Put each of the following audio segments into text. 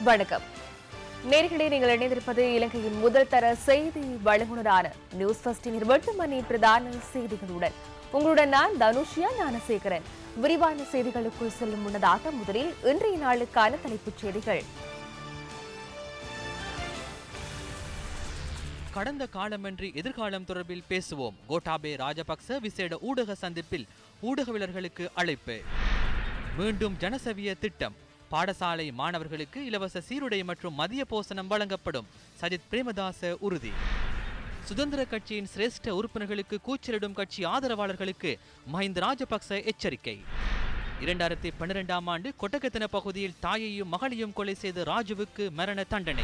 வணக்கம் நேர்களே நீங்கள் இணைந்திருப்பது இலங்கையின் முதல் தர செய்தி வழங்குனரான நியூஸ் ஃபர்ஸ்டின் இருபத்தி மணி பிரதான செய்திகளுடன் உங்களுடன் நான் தனுஷியா ஞானசேகரன் விரிவான செய்திகளுக்குள் செல்லும் முன்னதாக முதலில் இன்றைய நாளுக்கான தலைப்புச் செய்திகள் கடந்த காலமின்றி எதிர்காலம் தொடர்பில் பேசுவோம் கோட்டாபே ராஜபக்ச விசேட ஊடக சந்திப்பில் ஊடகவியலர்களுக்கு அழைப்பு மீண்டும் ஜனசவிய திட்டம் பாடசாலை மாணவர்களுக்கு இலவச சீருடை மற்றும் மதிய போசனம் வழங்கப்படும் சஜித் பிரேமதாச உறுதி சுதந்திர கட்சியின் சிரேஷ்ட உறுப்பினர்களுக்கு கூச்சலிடும் கட்சி ஆதரவாளர்களுக்கு மஹிந்த ராஜபக்ச எச்சரிக்கை இரண்டாயிரத்தி பன்னிரெண்டாம் ஆண்டு கொட்டகத்தின பகுதியில் தாயையும் மகளையும் கொலை செய்த ராஜுவுக்கு மரண தண்டனை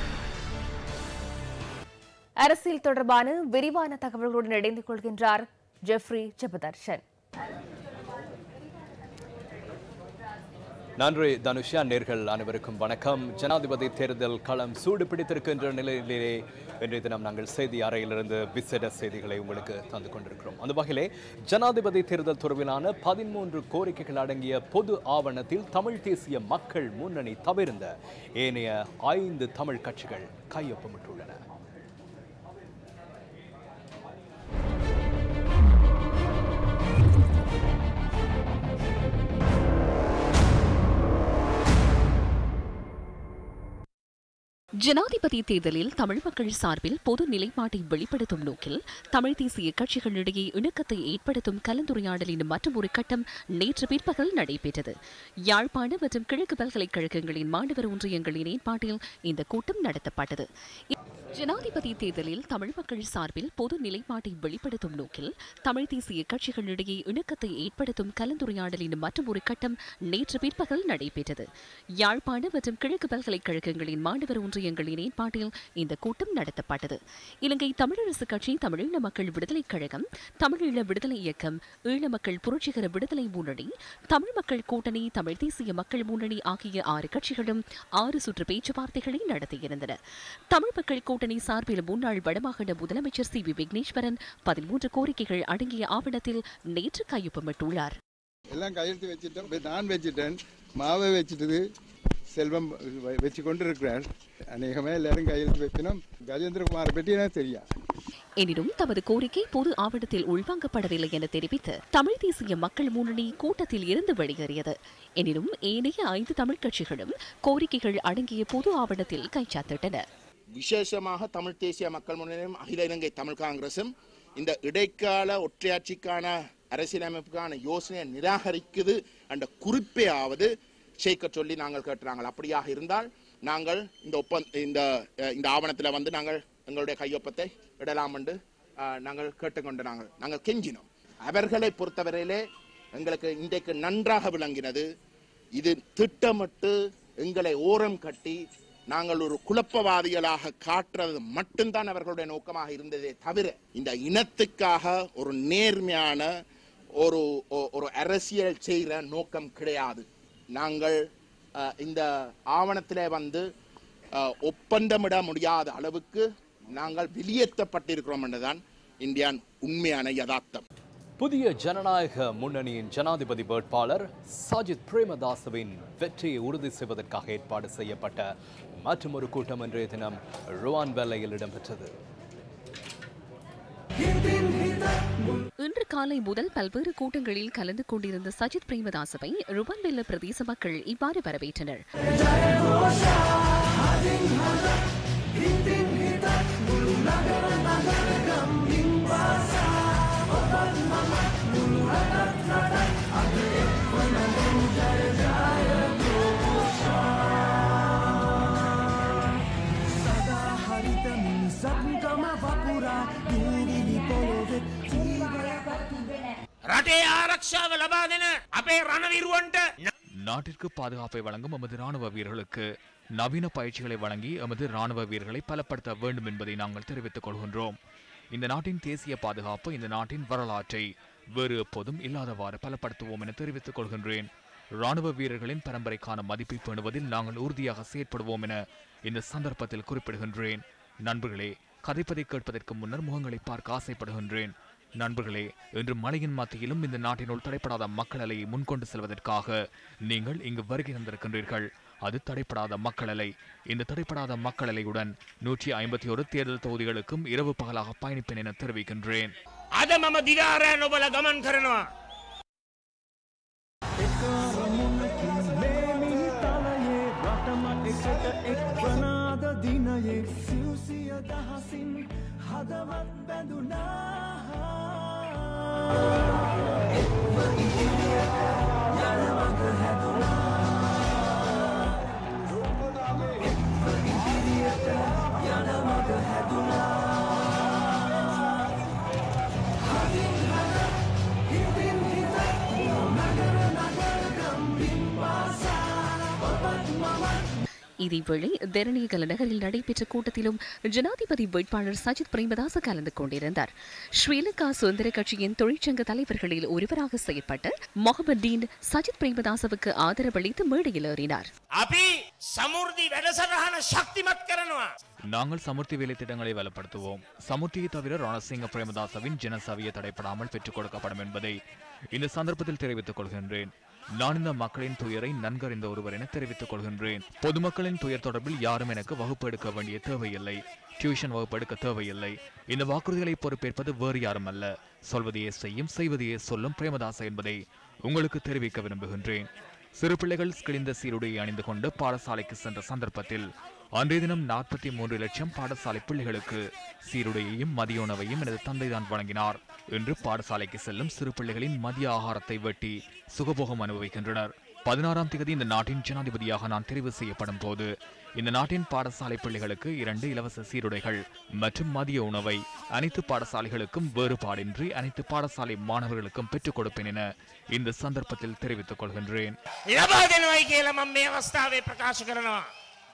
அரசியல் தொடர்பான விரிவான தகவல்களுடன் இணைந்து கொள்கின்றார் ஜெஃப்ரி ஜெபதர்ஷன் நன்றி தனுஷா நேர்கள் அனைவருக்கும் வணக்கம் ஜனாதிபதி தேர்தல் களம் சூடு பிடித்திருக்கின்ற நிலையிலே இன்றைய தினம் நாங்கள் செய்தி அறையிலிருந்து விசேட செய்திகளை உங்களுக்கு தந்து கொண்டிருக்கிறோம் அந்த வகையிலே ஜனாதிபதி தேர்தல் தொடர்பிலான பதிமூன்று கோரிக்கைகள் அடங்கிய பொது ஆவணத்தில் தமிழ் தேசிய மக்கள் முன்னணி தவிர்ந்த ஏனைய ஐந்து தமிழ் கட்சிகள் கையொப்பமிட்டுள்ளன ஜனாதிபதி தேர்தலில் தமிழ் மக்கள் சார்பில் பொது நிலைப்பாட்டை வெளிப்படுத்தும் நோக்கில் தமிழ் தேசிய கட்சிகளிடையே இணக்கத்தை ஏற்படுத்தும் கலந்துரையாடலின் மற்றொரு கட்டம் நேற்று பிற்பகல் நடைபெற்றது யாழ்ப்பாண மற்றும் கிழக்கு பல்கலைக்கழகங்களின் மாணவர் ஒன்றியங்களின் ஏற்பாட்டில் இந்த கூட்டம் நடத்தப்பட்டது ஜனாதிபதி தேர்தலில் தமிழ் மக்கள் சார்பில் பொது நிலைப்பாட்டை வெளிப்படுத்தும் நோக்கில் தமிழ் தேசிய கட்சிகளிடையே இணக்கத்தை ஏற்படுத்தும் கலந்துரையாடலின் மற்றொரு கட்டம் நேற்று பிற்பகல் நடைபெற்றது யாழ்ப்பாண மற்றும் கிழக்கு பல்கலைக்கழகங்களின் மாணவர் ஒன்றியங்களின் ஏற்பாட்டில் இந்த கூட்டம் நடத்தப்பட்டது இலங்கை தமிழரசு கட்சி தமிழீழ மக்கள் விடுதலைக் கழகம் தமிழீழ விடுதலை இயக்கம் ஈழ மக்கள் புரட்சிகர விடுதலை முன்னணி தமிழ் மக்கள் கூட்டணி தமிழ் தேசிய மக்கள் முன்னணி ஆகிய ஆறு கட்சிகளும் ஆறு சுற்று பேச்சுவார்த்தைகளை நடத்தியிருந்தன தமிழ் மக்கள் கூட்டணி சார்பில் முன்னாள் வடமாகாண முதலமைச்சர் சி வி விக்னேஸ்வரன் பதிமூன்று கோரிக்கைகள் அடங்கிய ஆவணத்தில் நேற்று கையொப்பமிட்டுள்ளார் எல்லாம் கையெழுத்து வச்சுட்டோம் இப்ப நான் வச்சுட்டேன் மாவை வச்சுட்டது செல்வம் வ- வச்சு கொண்டு இருக்கிறார் அநேகமாக எல்லாரும் கையெழுத்து வைக்கணும் கஜேந்திரகுமாரை பற்றி எனக்கு தெரியும் எனினும் தமது கோரிக்கை பொது ஆவணத்தில் உள்வாங்கப்படவில்லை என தெரிவித்து தமிழ் தேசிய மக்கள் முன்னணி கூட்டத்தில் இருந்து வெளியேறியது எனினும் ஏனைய ஐந்து தமிழ் கட்சிகளும் கோரிக்கைகள் அடங்கிய பொது ஆவணத்தில் கைச்சாத்திட்டன விசேஷமாக தமிழ் தேசிய மக்கள் முன்னணியும் அகில இலங்கை தமிழ் காங்கிரசும் இந்த இடைக்கால ஒற்றையாட்சிக்கான அரசியலமைப்புக்கான யோசனையை நிராகரிக்குது என்ற குறிப்பையாவது சேர்க்க சொல்லி நாங்கள் கேட்டுறாங்க அப்படியாக இருந்தால் நாங்கள் இந்த ஒப்பந்த இந்த அஹ், இந்த ஆவணத்தில் வந்து நாங்கள் எங்களுடைய கையொப்பத்தை இடலாம் என்று அஹ், நாங்கள் கேட்டுக்கொண்டு நாங்கள் நாங்கள் கெஞ்சினோம் அவர்களை பொறுத்தவரையிலே எங்களுக்கு இன்றைக்கு நன்றாக விளங்கினது இது திட்டமிட்டு எங்களை ஓரம் கட்டி நாங்கள் ஒரு குழப்பவாதிகளாக காட்டுறது மட்டும்தான் அவர்களுடைய நோக்கமாக இருந்ததே தவிர இந்த இனத்துக்காக ஒரு நேர்மையான ஒரு ஒ- ஒரு அரசியல் செய்கிற நோக்கம் கிடையாது நாங்கள் அஹ், இந்த ஆவணத்திலே வந்து அஹ், ஒப்பந்தமிட முடியாத அளவுக்கு நாங்கள் வெளியேற்றப்பட்டிருக்கிறோம் என்றுதான் இந்தியான் உண்மையான யதார்த்தம் புதிய ஜனநாயக முன்னணியின் ஜனாதிபதி வேட்பாளர் சஜித் பிரேமதாசவின் வெற்றியை உறுதி செய்வதற்காக ஏற்பாடு செய்யப்பட்ட மற்றொரு கூட்டம் இன்றைய தினம் ருவான் வெல்லையில் இடம்பெற்றது இன்று காலை முதல் பல்வேறு கூட்டங்களில் கலந்து கொண்டிருந்த சஜித் பிரேமதாசவை ருபன்வெல்ல பிரதேச மக்கள் இவ்வாறு வரவேற்றனர் රටේ ආරක්ෂාව ලබා දෙන අපේ රණවිරුවන්ට நாட்டிற்கு பாதுகாப்பை வழங்கும் எமது ராணுவ வீரர்களுக்கு நவீன பயிற்சிகளை வழங்கி எமது ராணுவ வீரர்களை பலப்படுத்த வேண்டும் என்பதை நாங்கள் தெரிவித்துக் கொள்கின்றோம் இந்த நாட்டின் தேசிய பாதுகாப்பு இந்த நாட்டின் வரலாற்றை வேறு எப்போதும் இல்லாதவாறு பலப்படுத்துவோம் என தெரிவித்துக் கொள்கின்றேன் ராணுவ வீரர்களின் பரம்பரைக்கான மதிப்பை பேணுவதில் நாங்கள் உறுதியாக செயற்படுவோம் என இந்த சந்தர்ப்பத்தில் குறிப்பிடுகின்றேன் நண்பர்களே கதைப்பதை கேட்பதற்கு முன்னர் முகங்களை பார்க்க ஆசைப்படுகின்றேன் நண்பர்களே இன்று மழையின் மத்தியிலும் இந்த நாட்டினுள் தடைப்படாத மக்கள் அலையை முன்கொண்டு செல்வதற்காக நீங்கள் இங்கு வருகை தந்திருக்கின்றீர்கள் அது தடைப்படாத மக்கள் அலை இந்த தடைப்படாத மக்கள் அலையுடன் நூற்றி ஐம்பத்தி ஒரு தேர்தல் தொகுதிகளுக்கும் இரவு பகலாக பயணிப்பேன் என தெரிவிக்கின்றேன் අද මම දිලාරෑ නොබල ගමන් කරනවා. இதேவேளை தெரணிகல நகரில் நடைபெற்ற கூட்டத்திலும் ஜனாதிபதி வேட்பாளர் சஜித் பிரேமதாச கலந்து கொண்டிருந்தார் ஸ்ரீலங்கா சுதந்திர கட்சியின் தொழிற்சங்க தலைவர்களில் ஒருவராக செயற்பட்ட முகமது டீன் சஜித் பிரேமதாசவுக்கு ஆதரவளித்து மேடையில் ஏறினார் අපි සමුෘදි වැඩසටහන ශක්තිමත් කරනවා. நாங்கள் சமுர்த்தி வேலை திட்டங்களை வலுப்படுத்துவோம் சமுர்த்தியை தவிர ரணசிங்க பிரேமதாசவின் ஜனசவிய தடைப்படாமல் பெற்றுக் கொடுக்கப்படும் என்பதை இந்த சந்தர்ப்பத்தில் தெரிவித்துக் கொள்கின்றேன் நான் இந்த மக்களின் துயரை நன்கறிந்த ஒருவர் என தெரிவித்துக் கொள்கின்றேன் பொதுமக்களின் துயர் தொடர்பில் யாரும் எனக்கு வகுப்பு எடுக்க வேண்டிய தேவையில்லை டியூஷன் வகுப்பு எடுக்க தேவையில்லை இந்த வாக்குறுதிகளை பொறுப்பேற்பது வேறு யாரும் அல்ல சொல்வதையே செய்யும் செய்வதையே சொல்லும் பிரேமதாச என்பதை உங்களுக்கு தெரிவிக்க விரும்புகின்றேன் சிறு பிள்ளைகள் கிழிந்த சீருடையை அணிந்து கொண்டு பாடசாலைக்கு சென்ற சந்தர்ப்பத்தில் அன்றைய தினம் நாற்பத்தி மூன்று லட்சம் பாடசாலை பிள்ளைகளுக்கு சீருடையையும் மதிய உணவையும் எனது தந்தைதான் வழங்கினார் இன்று பாடசாலைக்கு செல்லும் சிறு பிள்ளைகளின் மதிய ஆகாரத்தை வெட்டி சுகபோகம் அனுபவிக்கின்றனர் பதினாறாம் தேதி இந்த நாட்டின் ஜனாதிபதியாக நான் தெரிவு செய்யப்படும் போது இந்த நாட்டின் பாடசாலை பிள்ளைகளுக்கு இரண்டு இலவச சீருடைகள் மற்றும் மதிய உணவை அனைத்து பாடசாலைகளுக்கும் வேறுபாடின்றி அனைத்து பாடசாலை மாணவர்களுக்கும் பெற்றுக் கொடுப்பேன் என இந்த சந்தர்ப்பத்தில் தெரிவித்துக் கொள்கின்றேன் ලබා දෙනවයි කියලා මම මේ අවස්ථාවේ ප්‍රකාශ කරනවා.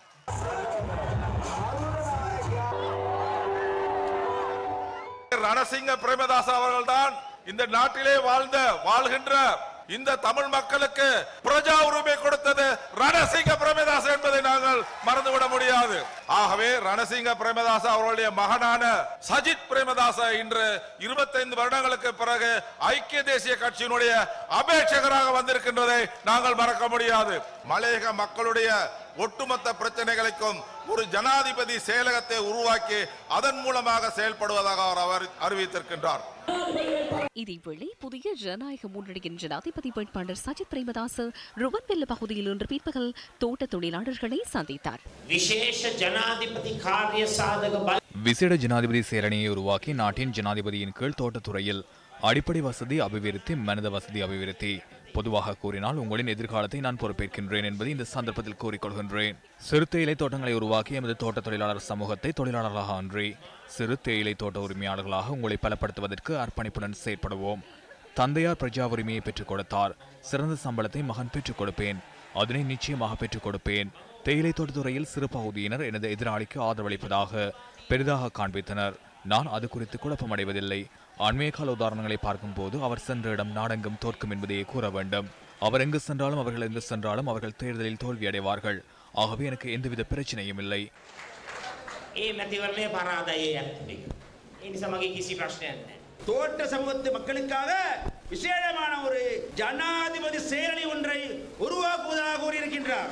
ரணசிங்க பிரேமதாஸ் அவர்கள்தான் இந்த நாட்டிலே வாழ்ந்த வாழ்கின்ற இந்த தமிழ் மக்களுக்கு பிரஜா உரிமை கொடுத்தது ரணசிங்க பிரேமதாஸ் என்பதை நாங்கள் மறந்துவிட முடியாது ஆகவே ரணசிங்க பிரேமதாஸ் அவர்களுடைய மகனான சஜித் பிரேமதாச இன்று இருபத்தைந்து வருடங்களுக்கு பிறகு ஐக்கிய தேசிய கட்சியினுடைய அபேட்சகராக வந்திருக்கின்றதை நாங்கள் மறக்க முடியாது மலையக மக்களுடைய ஒட்டுமொத்த பிரச்சனைகளுக்கும் ஒரு ஜனாதிபதி செயலகத்தை உருவாக்கி அதன் மூலமாக செயல்படுவதாக அவர் அவர் அறிவித்திருக்கின்றார் இதேவேளை புதிய ஜனநாயக முன்னணியின் ஜனாதிபதி வேட்பாளர் சஜித் பிரேமதாச ருவன்வெல்ல பகுதியில் இன்று பிற்பகல் தோட்ட தொழிலாளர்களை சந்தித்தார் විශේෂ ජනාධිපති කාර්ය සාධක බල விசேட ஜனாதிபதி சேரணியை உருவாக்கி நாட்டின் ஜனாதிபதியின் கீழ் தோட்டத்துறையில் அடிப்படை வசதி அபிவிருத்தி மனித வசதி அபிவிருத்தி பொதுவாக கூறினால் உங்களின் எதிர்காலத்தை நான் பொறுப்பேற்கின்றேன் என்பதை இந்த சந்தர்ப்பத்தில் கூறிக்கொள்கின்றேன் சிறு தேயிலை தோட்டங்களை உருவாக்கி எமது தோட்ட தொழிலாளர் சமூகத்தை தொழிலாளர்களாக அன்றி சிறு தேயிலை தோட்ட உரிமையாளர்களாக உங்களை பலப்படுத்துவதற்கு அர்ப்பணிப்புடன் செயற்படுவோம் தந்தையார் பிரஜா உரிமையை பெற்றுக் கொடுத்தார் சிறந்த சம்பளத்தை மகன் பெற்றுக் கொடுப்பேன் அதனை நிச்சயமாக பெற்றுக் கொடுப்பேன் தேயிலை தோட்டத்துறையில் சிறு பகுதியினர் எனது எதிராளிக்கு ஆதரவளிப்பதாக பெரிதாக காண்பித்தனர் நான் அது குறித்து குழப்பமடைவதில்லை அண்மைய கால உதாரணங்களை பார்க்கும்போது அவர் சென்ற இடம் நாடெங்கும் தோற்கும் என்பதையே கூற வேண்டும் அவர் எங்கு சென்றாலும் அவர்கள் எங்கு சென்றாலும் அவர்கள் தேர்தலில் தோல்வியடைவார்கள் ஆகவே எனக்கு எந்தவித பிரச்சனையும் இல்லை ඒ මැතිවරණය පරාදයේ ඇත්තික. ඒ නිසා මගේ කිසි ප්‍රශ්නයක් නැහැ. தோட்ட சமூகத்து மக்களுக்காக விசேடமான ஒரு ஜனாதிபதி சேரணி ஒன்றை உருவாக்குவதாக கூறியிருக்கின்றார்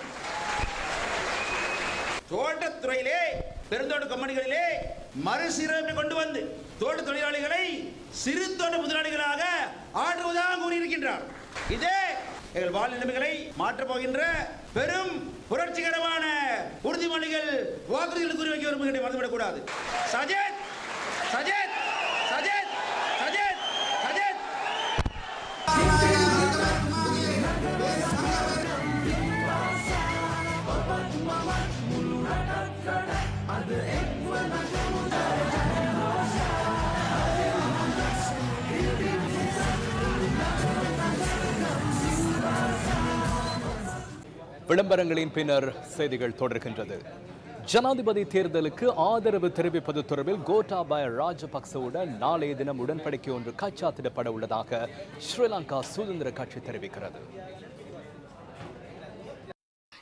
தோட்டத்துறையிலே பெருந்தோட்ட கம்பெனிகளிலே மறுசீரமைப்பை கொண்டு வந்து தோட்ட தொழிலாளிகளை சிறு தோட்ட முதலாளிகளாக ஆற்றுவதாக கூறியிருக்கின்றார் இதே எங்கள் வாழ் நிலைமைகளை மாற்றப் போகின்ற பெரும் புரட்சிகரமான உறுதிமொழிகள் வாக்குறுதிகள் கூறி வைக்க விரும்புகின்ற மறந்துவிடக்கூடாது சஜித் சஜித் சஜித் சஜித் சஜித் விளம்பரங்களின் பின்னர் செய்திகள் தொடர்கின்றது ஜனாதிபதி தேர்தலுக்கு ஆதரவு தெரிவிப்பது தொடர்பில் கோட்டாபய ராஜபக்சவுடன் நாளைய தினம் உடன்படிக்கை ஒன்று கைச்சாத்திடப்பட உள்ளதாக ஸ்ரீலங்கா சுதந்திர கட்சி தெரிவிக்கிறது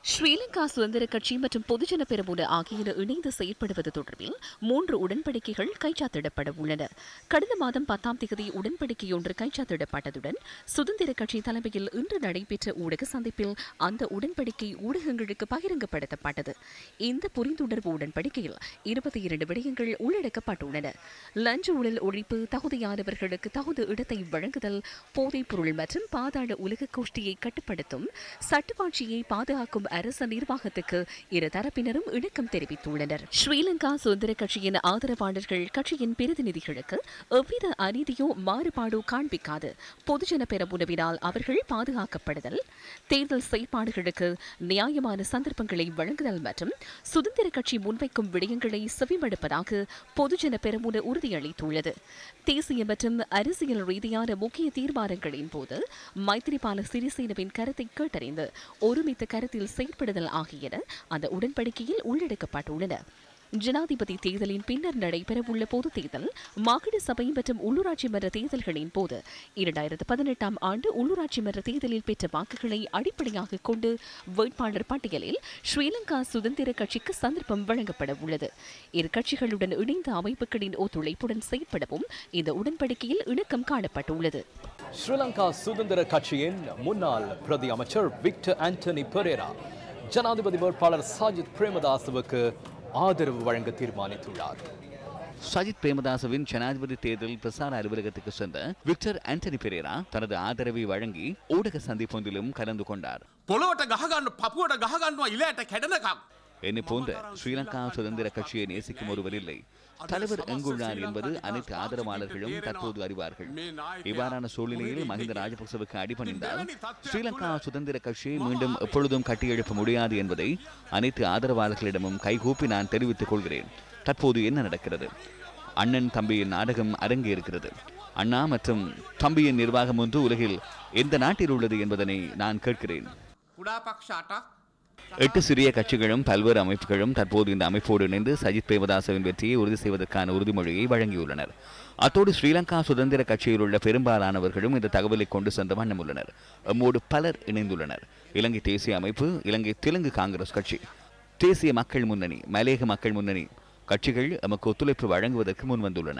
ஸ்ரீலங்கா சுதந்திர கட்சி மற்றும் பொதுஜன பெரமுன ஆகியன இணைந்து செயற்படுவது தொடர்பில் மூன்று உடன்படிக்கைகள் கைச்சாத்திடப்பட உள்ளன கடந்த மாதம் பத்தாம் தேதி உடன்படிக்கையொன்று கைச்சாத்திடப்பட்டதுடன் சுதந்திர கட்சி தலைமையில் இன்று நடைபெற்ற ஊடக சந்திப்பில் அந்த உடன்படிக்கை ஊடகங்களுக்கு பகிரங்கப்படுத்தப்பட்டது இந்த புரிந்துணர்வு உடன்படிக்கையில் இருபத்தி இரண்டு விடயங்கள் உள்ளடக்கப்பட்டுள்ளன லஞ்ச ஊழல் ஒழிப்பு தகுதியானவர்களுக்கு தகுந்த இடத்தை வழங்குதல் போதைப் பொருள் மற்றும் பாதாள உலக கோஷ்டியை கட்டுப்படுத்தும் சட்டவாட்சியை பாதுகாக்கும் அரச நிர்வாகத்துக்கு இரு தரப்பினரும் இணக்கம் தெரிவித்துள்ளனர் ஸ்ரீலங்கா சுதந்திர கட்சியின் ஆதரவாளர்கள் கட்சியின் பிரதிநிதிகளுக்கு எவ்வித அநீதியோ மாறுபாடோ காண்பிக்காது பொதுஜன பெரமுனவினால் அவர்கள் பாதுகாக்கப்படுதல் தேர்தல் செயற்பாடுகளுக்கு நியாயமான சந்தர்ப்பங்களை வழங்குதல் மற்றும் சுதந்திர கட்சி முன்வைக்கும் விடயங்களை செவிமடுப்பதாக பொதுஜன பெரமுன உறுதியளித்துள்ளது தேசிய மற்றும் அரசியல் ரீதியான முக்கிய தீர்மானங்களின் போது மைத்திரிபால சிறிசேனவின் கருத்தை கேட்டறிந்து ஒருமித்த கருத்தில் செயற்படுதல் ஆகியன அந்த உடன்படிக்கையில் உள்ளடக்கப்பட்டுள்ளன ஜனாதிபதி தேர்தலின் பின்னர் நடைபெறவுள்ள பொதுத் தேர்தல் மாகாண சபை மற்றும் உள்ளூராட்சி மன்ற தேர்தல்களின் போது இரண்டாயிரத்து பதினெட்டாம் ஆண்டு உள்ளூராட்சி மன்ற தேர்தலில் பெற்ற வாக்குகளை அடிப்படையாக கொண்டு வேட்பாளர் பட்டியலில் ஸ்ரீலங்கா சுதந்திர கட்சிக்கு சந்தர்ப்பம் வழங்கப்பட உள்ளது இரு கட்சிகளுடன் இணைந்த அமைப்புகளின் ஒத்துழைப்புடன் செயற்படவும் இந்த உடன்படிக்கையில் இணக்கம் காணப்பட்டுள்ளது ஸ்ரீலங்கா சுதந்திர கட்சியின் முன்னாள் பிரதி அமைச்சர் விக்டர் ஆண்டனி பெரேரா ஜனாதிபதி வேட்பாளர் சாஜித் பிரேமதாசவுக்கு ஆதரவு வழங்க தீர்மானித்துள்ளார் சஜித் பிரேமதாசவின் ஜனாதிபதி தேர்தல் பிரசார அலுவலகத்துக்கு சென்ற விக்டர் ஆண்டனி பெரேரா தனது ஆதரவை வழங்கி ஊடக சந்திப்பொன்றிலும் கலந்து கொண்டார் පොළොවට ගහගන්න පපුුවට ගහගන්නවා ඉලට කැඩනකම්. என்னை போன்ற ஸ்ரீலங்கா சுதந்திர கட்சியை நேசிக்கும் ஒருவர் இல்லை தலைவர் எங்குள்ளார் என்பது அனைத்து ஆதரவாளர்களும் தற்போது அறிவார்கள் இவ்வாறான சூழ்நிலையில் மஹிந்த ராஜபக்சவுக்கு அடிபணிந்தால் ஸ்ரீலங்கா சுதந்திர கட்சியை மீண்டும் எப்பொழுதும் கட்டியெழுப்ப முடியாது என்பதை அனைத்து ஆதரவாளர்களிடமும் கைகூப்பி நான் தெரிவித்துக் கொள்கிறேன் தற்போது என்ன நடக்கிறது அண்ணன் தம்பியின் நாடகம் அரங்கேறுகிறது அண்ணா மற்றும் தம்பியின் நிர்வாகம் ஒன்று உலகில் எந்த நாட்டில் உள்ளது என்பதனை நான் கேட்கிறேன் කුඩා පක්ෂාටක් எட்டு சிறிய கட்சிகளும் பல்வேறு அமைப்புகளும் தற்போது இந்த அமைப்போடு இணைந்து சஜித் பிரேமதாசவின் வெற்றியை உறுதி செய்வதற்கான உறுதிமொழியை வழங்கியுள்ளனர் அத்தோடு ஸ்ரீலங்கா சுதந்திர கட்சியில் உள்ள பெரும்பாலானவர்களும் இந்த தகவலை கொண்டு சென்ற வண்ணம் உள்ளனர் எம்மோடு பலர் இணைந்துள்ளனர் இலங்கை தேசிய அமைப்பு இலங்கை தெலுங்கு காங்கிரஸ் கட்சி தேசிய மக்கள் முன்னணி மலேக மக்கள் முன்னணி கட்சிகள் எமக்கு ஒத்துழைப்பு வழங்குவதற்கு முன்வந்துள்ளன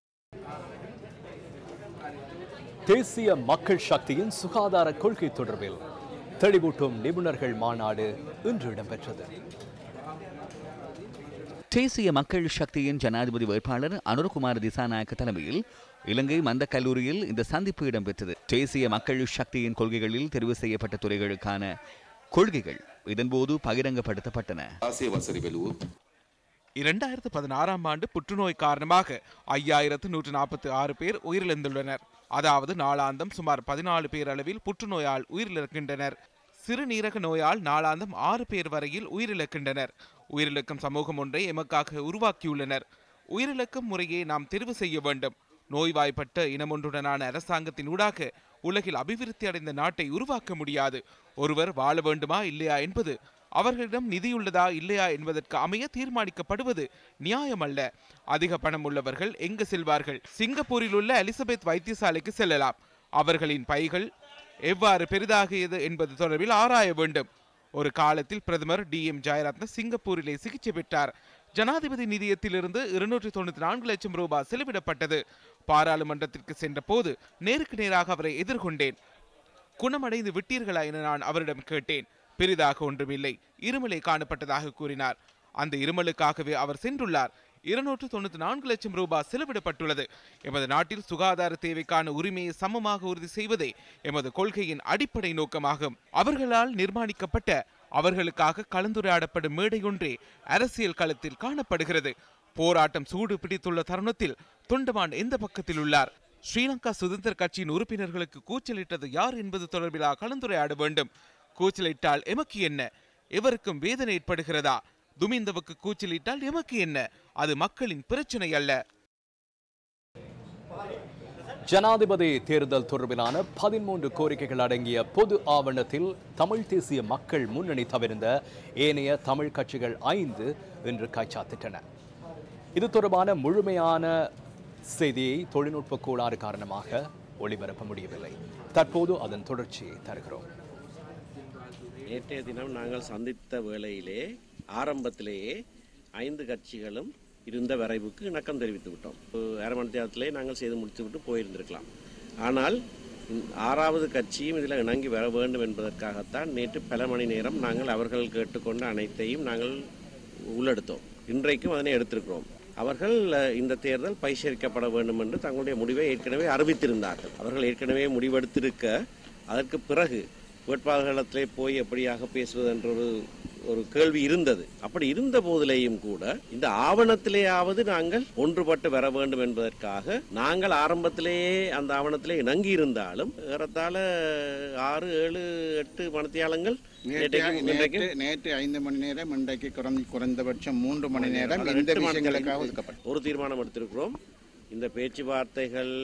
தேசிய மக்கள் சக்தியின் சுகாதார கொள்கை தொடர்பில் தெளிவூட்டும் நிபுணர்கள் மாநாடு இன்று இடம்பெற்றது தேசிய மக்கள் சக்தியின் ஜனாதிபதி வேட்பாளர் அனுரகுமார் திசாநாயக்க தலைமையில் இலங்கை மந்த கல்லூரியில் இந்த சந்திப்பு இடம்பெற்றது தேசிய மக்கள் சக்தியின் கொள்கைகளில் தெரிவு செய்யப்பட்ட துறைகளுக்கான கொள்கைகள் இதன்போது பகிரங்கப்படுத்தப்பட்டன இரண்டாயிரத்து பதினாறாம் ஆண்டு புற்றுநோய் காரணமாக ஐயாயிரத்து நூற்று நாற்பத்தி ஆறு பேர் உயிரிழந்துள்ளனர் அதாவது நாளாந்தம் சுமார் பதினாலு பேர் அளவில் புற்றுநோயால் உயிரிழக்கின்றனர் சிறுநீரக நோயால் நாளாந்தம் ஆறு பேர் வரையில் உயிரிழக்கின்றனர் உயிரிழக்கும் சமூகம் ஒன்றை எமக்காக உருவாக்கியுள்ளனர் உயிரிழக்கும் முறையை நாம் தெரிவு செய்ய வேண்டும் நோய்வாய்ப்பட்ட இனமொன்றுடனான அரசாங்கத்தின் ஊடாக உலகில் அபிவிருத்தி அடைந்த நாட்டை உருவாக்க முடியாது ஒருவர் வாழ வேண்டுமா இல்லையா என்பது அவர்களிடம் நிதியுள்ளதா இல்லையா என்பதற்கு அமைய தீர்மானிக்கப்படுவது நியாயமல்ல அதிக பணம் உள்ளவர்கள் எங்கு செல்வார்கள் சிங்கப்பூரில் உள்ள எலிசபெத் வைத்தியசாலைக்கு செல்லலாம் அவர்களின் பைகள் எவ்வாறு பெரிதாகியது என்பது தொடர்பில் ஆராய வேண்டும் ஒரு காலத்தில் பிரதமர் டி எம் ஜெயரத்ன சிங்கப்பூரிலே சிகிச்சை பெற்றார் ஜனாதிபதி நிதியத்திலிருந்து இருநூற்றி தொண்ணூற்றி நான்கு லட்சம் ரூபாய் செலவிடப்பட்டது பாராளுமன்றத்திற்கு சென்ற போது நேருக்கு நேராக அவரை எதிர்கொண்டேன் குணமடைந்து விட்டீர்களா என நான் அவரிடம் கேட்டேன் பெரிதாக ஒன்றுமில்லை இருமலை காணப்பட்டதாக கூறினார் அந்த இருமலுக்காகவே அவர் சென்றுள்ளார் இருநூற்று தொண்ணூற்றி நான்கு லட்சம் ரூபாய் செலவிடப்பட்டுள்ளது எமது நாட்டில் சுகாதார தேவைக்கான உரிமையை சமமாக உறுதி செய்வதே எமது கொள்கையின் அடிப்படை நோக்கமாகும் அவர்களால் நிர்மாணிக்கப்பட்ட அவர்களுக்காக கலந்துரையாடப்படும் மேடையொன்றே அரசியல் களத்தில் காணப்படுகிறது போராட்டம் சூடு பிடித்துள்ள தருணத்தில் தொண்டமான் எந்த பக்கத்தில் உள்ளார் ஸ்ரீலங்கா சுதந்திர கட்சியின் உறுப்பினர்களுக்கு கூச்சலிட்டது யார் என்பது தொடர்பிலா கலந்துரையாட வேண்டும் கூச்சலிட்டால் எமக்கு என்ன எவருக்கும் வேதனை ஏற்படுகிறதா துமிந்தவுக்கு கூச்சலிட்டால் எமக்கு என்ன அது மக்களின் பிரச்சனை அல்ல ஜனாதிபதி தேர்தல் தொடர்பிலான பதிமூன்று கோரிக்கைகள் அடங்கிய பொது ஆவணத்தில் தமிழ் தேசிய மக்கள் முன்னணி தவிர்ந்த ஏனைய தமிழ் கட்சிகள் ஐந்து இன்று கைச்சாத்திட்டன இது தொடர்பான முழுமையான செய்தியை தொழில்நுட்ப கோளாறு காரணமாக ஒளிபரப்ப முடியவில்லை தற்போது அதன் தொடர்ச்சியை தருகிறோம் நேற்றைய தினம் நாங்கள் சந்தித்த வேளையிலே ஆரம்பத்திலேயே ஐந்து கட்சிகளும் இருந்த வரைவுக்கு இணக்கம் தெரிவித்து விட்டோம் ஒரு அரை மணி நேரத்திலே நாங்கள் செய்து முடித்து விட்டு போயிருந்திருக்கலாம் ஆனால் இந்த ஆறாவது கட்சியும் இதில் இணங்கி வர வேண்டும் என்பதற்காகத்தான் நேற்று பல மணி நேரம் நாங்கள் அவர்கள் கேட்டுக்கொண்ட அனைத்தையும் நாங்கள் உள்ளெடுத்தோம் இன்றைக்கும் அதனை எடுத்திருக்கிறோம் அவர்கள் அஹ், இந்த தேர்தல் பரிசீலிக்கப்பட வேண்டும் என்று தங்களுடைய முடிவை ஏற்கனவே அறிவித்திருந்தார்கள் அவர்கள் ஏற்கனவே முடிவெடுத்திருக்க அதற்கு பிறகு வேட்பாளர்களிடத்திலே போய் எப்படியாக பேசுவது என்ற ஒரு ஒரு கேள்வி இருந்தது அப்படி இருந்த போதிலேயும் கூட இந்த ஆவணத்திலேயாவது நாங்கள் ஒன்றுபட்டு வர வேண்டும் என்பதற்காக நாங்கள் ஆரம்பத்திலேயே அந்த ஆவணத்திலே இணங்கி இருந்தாலும் ஏறத்தாழ ஆறு ஏழு எட்டு மணித்தியாலங்கள் நேற்று நேற்றைக்கு நேற்று இன்றைக்கும் நேற்று ஐந்து மணி நேரம் இன்றைக்கு குறைந்த குறைந்தபட்சம் மூன்று மணி நேரம் அதாவது இந்த எட்டு விஷயங்களுக்காக மாதங்களுக்கு ஒதுக்கப்படும் ஒரு தீர்மானம் எடுத்திருக்கிறோம் இந்த பேச்சுவார்த்தைகள்